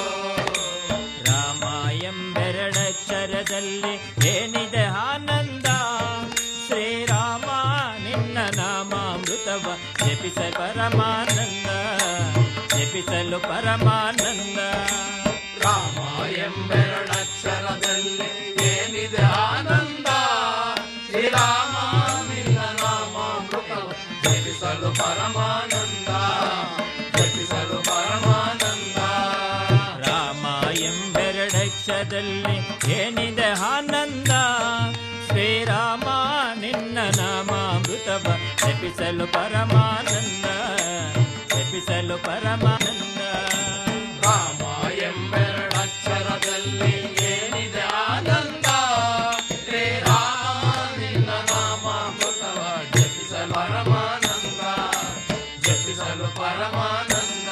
ರಾಮ ಎಂಬೆರಡಕ್ಷರದಲ್ಲಿ ಏನಿದೆ ಆನಂದ ಶ್ರೀರಾಮ ನಿನ್ನ ನಾಮಾಮೃತವ ಜಪಿಸ ಪರಮಾನಂದ ಜಪಿಸಲು ಪರಮಾನಂದ ರಾಮ ಎಂಬೆರಡಕ್ಷರದಲ್ಲಿ ಏನಿದೆ ಆನಂದ ಶ್ರೀರಾಮ ನಿನ್ನ ನಾಮಾಮೃತವ ಜಪಿಸಲು ಪರಮಾನಂದ ಜಪಿಸಲು ಪರಮಾನಂದ ರಾಮ ಎಂಬೆರಡಕ್ಷರದಲ್ಲಿ ಏನಿದೆ ಆನಂದ ಶ್ರೀರಾಮ ನಿನ್ನ ನಾಮಾಮೃತವ ಜಪಿಸಲು ಪರಮಾನಂದ ಜಪಿಸಲು ಪರಮಾನಂದ ರಾಮ ಎಂಬೆರಡಕ್ಷರದಲ್ಲಿ ಏನಿದೆ ಆನಂದ ಶ್ರೀರಾಮ ನಿನ್ನ ನಾಮಾಮೃತವ ಜಪಿಸಲು ಪರಮಾನಂದ ಜಪಿಸಲು ಪರಮಾನಂದ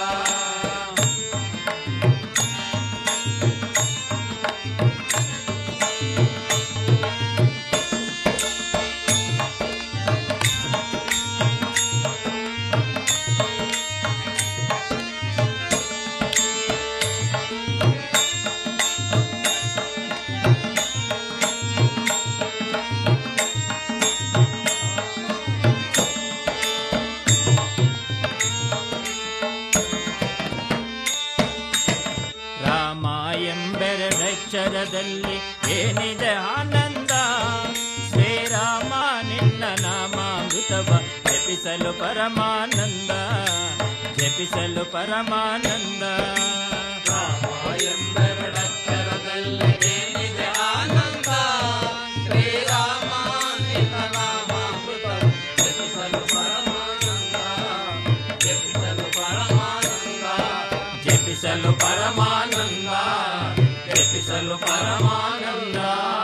ರಾಮ ಎಂಬೆರಡಕ್ಷರದಲ್ಲಿ ಏನಿದೆ ಆನಂದ ಶ್ರೀರಾಮ ನಿನ್ನ ನಾಮಾಮೃತವ ಜಪಿಸಲು ಪರಮಾನಂದ ಜಪಿಸಲು ಪರಮಾನಂದ ರಾಮ ಎಂಬೆರಡಕ್ಷರದಲ್ಲಿ ಏನಿದೆ ಆನಂದ ಶ್ರೀರಾಮ ನಿನ್ನ ನಾಮಾಮೃತವ ಜಪಿಸಲು ಪರಮಾನಂದ ಜಪಿಸಲು ಪರಮಾನಂದ ಜಪಿಸಲು ಪರಮಾನಂದ ಜಪಿಸಲು ಪರಮಾನಂದ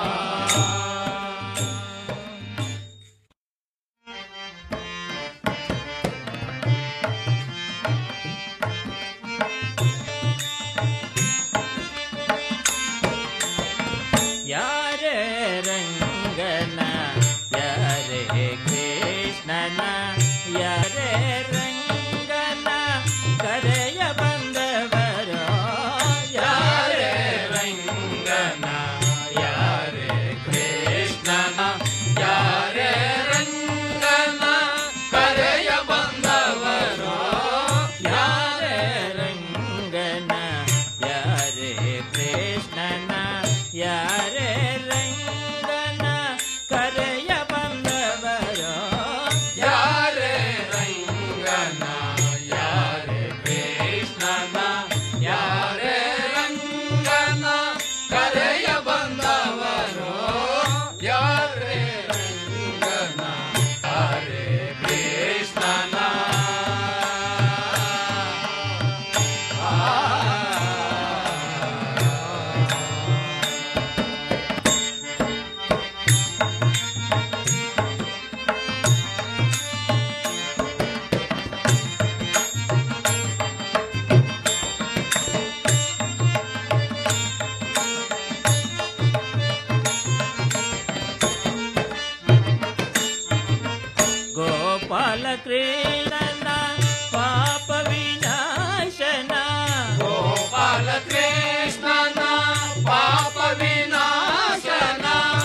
ಯಾರೇ ರಂಗನ ಯಾರೇ ಕೃಷ್ಣನ ಯಾರೇ ರಂಗನ ಕರೆ ಗೋಪಾಲಕೃಷ್ಣನ ಪಾಪ ವಿನಾಶನ ಗೋಪಾಲ ಕೃಷ್ಣನ ಪಾಪ ವಿನಾಶನ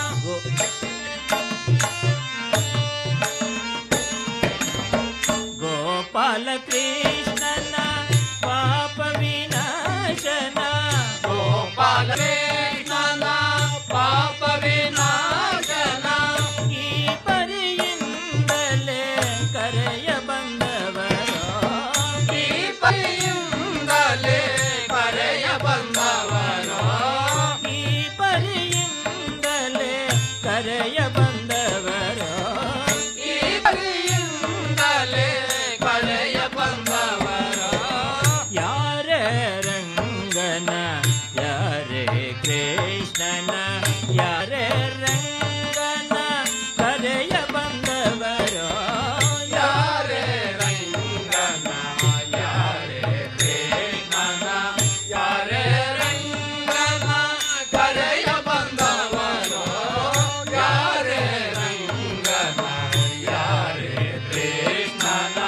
ಗೋಪಾಲಕೃಷ್ಣನ ಪಾಪ ವಿನಾಶನ ಗೋಪಾಲ ಕೃಷ್ಣನ ಪಾಪ ವಿನಾಶನ ಈ ಪರಿಯಿಂದಲೇ ಕರೆಯ ಬಂದವರು ಈ ಪರಿಯಿಂದಲೇ ಕರೆಯ ಬಂದವನು ಈ ಪರಿಯಿಂದಲೇ ಕರೆಯ ಬಂದವರು ಈ ಪರಿಯಿಂದಲೇ ಕರೆಯ ಬಂದವರು ಯಾರೇ ರಂಗನ ಯಾರೇ ಕೃಷ್ಣನ ಯಾರೇ ರಂಗನ ಕರೆಯ ಬಂದವರು ಯಾರೇ ರಂಗನ ಯಾರೇ ಕೃಷ್ಣನ ಯಾರೇ ರಂಗನ ಕರೆಯ ಬಂದವರು ಯಾರೇ ರಂಗನ ಯಾರೇ ಕೃಷ್ಣನ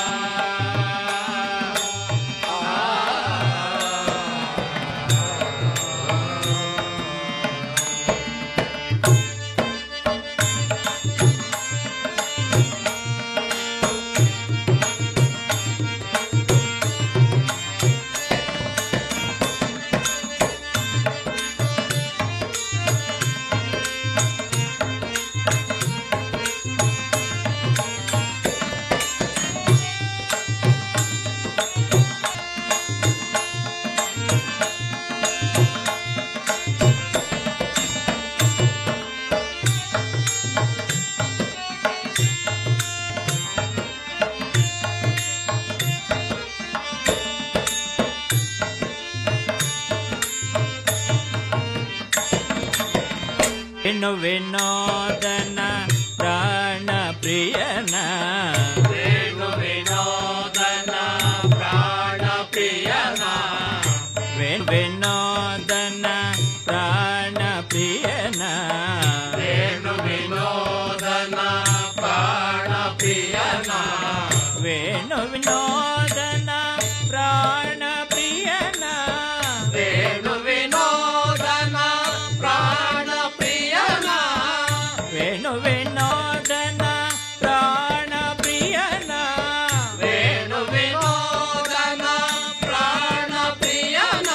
ವಿನು ವಿನೋದನ ಪ್ರಾಣ ಪ್ರಿಯನ ವೇಣು ವಿನೋದನ ಪ್ರಾಣ ಪ್ರಿಯನ ವೇಣು ವಿನೋದನ ಪ್ರಾಣ ಪ್ರಿಯನ ವೇಣು ವಿನೋದನ ಪ್ರಾಣ ಪ್ರಿಯನ ವೇಣು ವಿನೋದನ ಪ್ರಾಣ ಪ್ರಿಯನ ವೇಣು ವಿನೋದನ ಪ್ರಾಣ ಪ್ರಿಯನ ವೇಣು ವಿನೋದನ ಪ್ರಾಣ ಪ್ರಿಯನ ವೇಣು ವಿನೋದನ ಪ್ರಾಣ ಪ್ರಿಯನ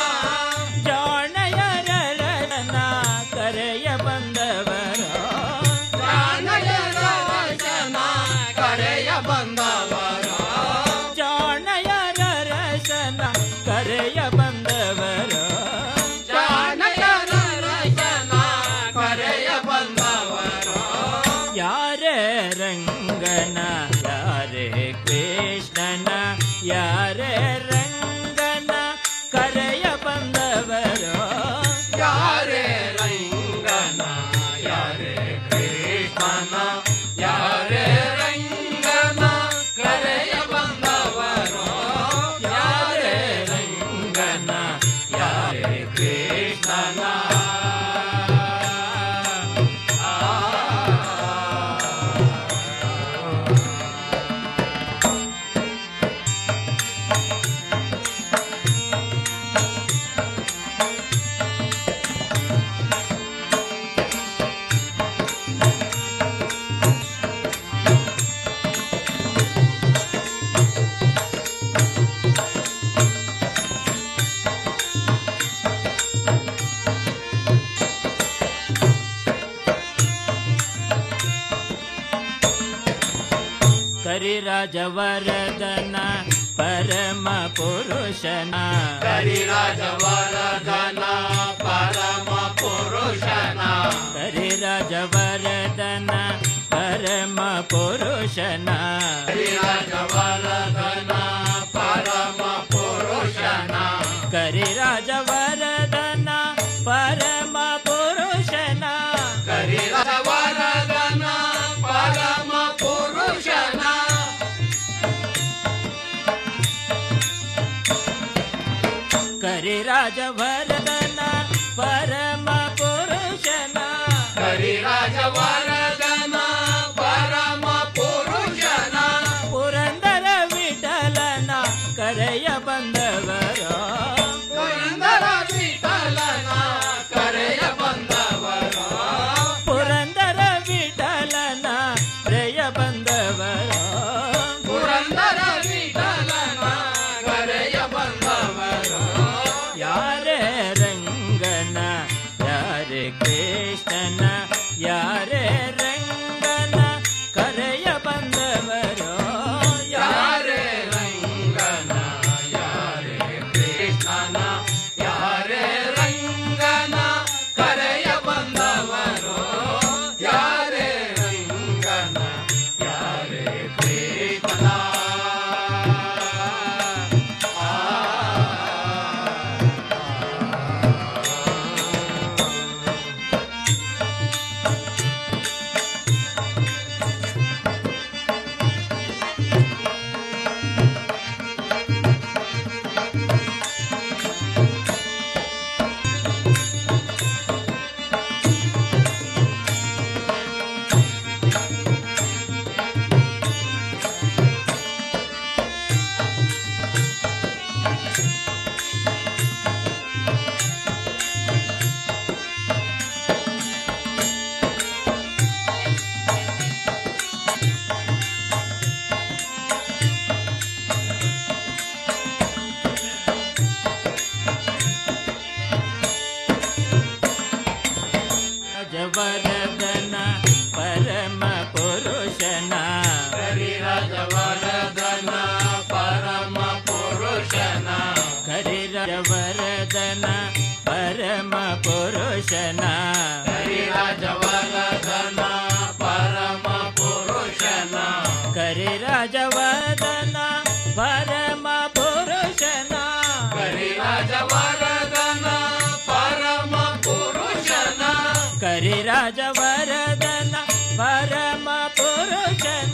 ಜಾಣಯರನ ಕರೆಯ ಬಂದವರು ಪ್ರಾಣಯರ ವಚನ ಕರೆಯ ಬಂದವರು ಜಾಣಯರ ರಸನ ಕರೆಯ ಬಂದವರು ಜಾಣಯರ ವಚನ ಕರೆಯ ಬಂದವರು ಯಾರೇ ರಂಗನ ಯಾರೇ ಕೃಷ್ಣನ ಯಾರೇ ರಂಗನ ಕರೆಯ ಬಂದವರು ಯಾರೇ ರಂಗನ ಯಾರೇ ಕೃಷ್ಣನ ಯಾರೇ ರಂಗನ ಕರೆಯ ಬಂದವರು ಯಾರೇ ರಂಗನ ಯಾರೇ ಕೃಷ್ಣನ ಕರಿರಾಜವರದನ ಪರಮ ಪುರುಷನ ಕರಿರಾಜವರದನ ಪರಮ ಪುರುಷನ ಕರಿರಾಜವರದನ ಪರಮ ಪುರುಷನ ಕರಿರಾಜವರದನ ಪರಮ ಪುರುಷನ ಕರಿರಾಜವರದನ ಪರಮ ಪುರುಷನ ಕರಿರಾಜವರದನ ಪರಮ ಪುರುಷನ ಕರಿರಾಜವರದನ ಪರಮ ಪುರುಷನ ಕರಿರಾಜವರದನ ಪರಮ ಪುರುಷನ ರಾಜವರದನ ಪರಮ ಪುರುಷನ ಹರಿರಾಜವರದನ ಪರಮ ಪುರುಷನ ಕರಿರಾಜವರದನ ಪರಮ ಪುರುಷನ ಹರಿರಾಜವರದನ ಪರಮ ಪುರುಷನ ಕರಿರಾಜವರದನ ಪರಮ ಪುರುಷನ ಹರಿರಾಜವರದನ ಪರಮ ಪುರುಷನ ಕರಿರಾಜವರದನ ಪರಮ ಪುರುಷನ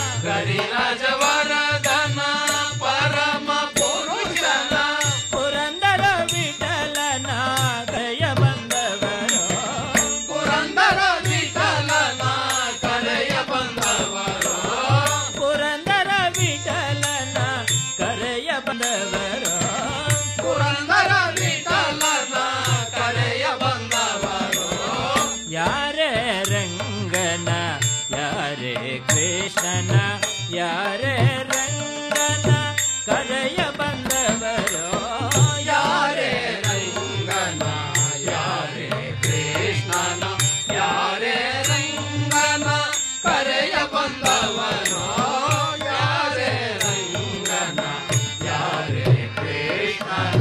ಹರಿರಾಜವರದನ ಪರಮ ಪುರುಷನ ಪುರಂದರ ವಿಠಲನ ಕಯ ಬಂದವರು ಪುರಂದರ ವಿಠಲನ ಕರೆಯ ಬಂದವರು ಪುರಂದರ ವಿಠಲನ ಕರೆಯ ಬಂದವರು ಪುರಂದರ ವಿಠಲನ ಕರೆಯ ಬಂದವರು ಯಾರೇ ರಂಗನ ಯಾರೇ ಕೃಷ್ಣನ ಯಾರೇ ರಂಗನ ಕರೆಯ ಬಂದವರು ಯಾರೇ ರಂಗನ ಯಾರೇ ಕೃಷ್ಣನ ಯಾರೇ ರಂಗನ ಕರೆಯ ಬಂದವರು ಯಾರೇ ರಂಗನ ಯಾರೇ ಕೃಷ್ಣನ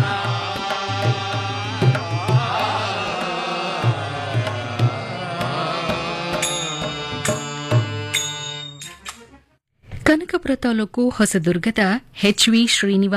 ಕನಕಪುರ ತಾಲೂಕು ಹೊಸದುರ್ಗದ ಎಚ್ ವಿ ಶ್ರೀನಿವಾಸ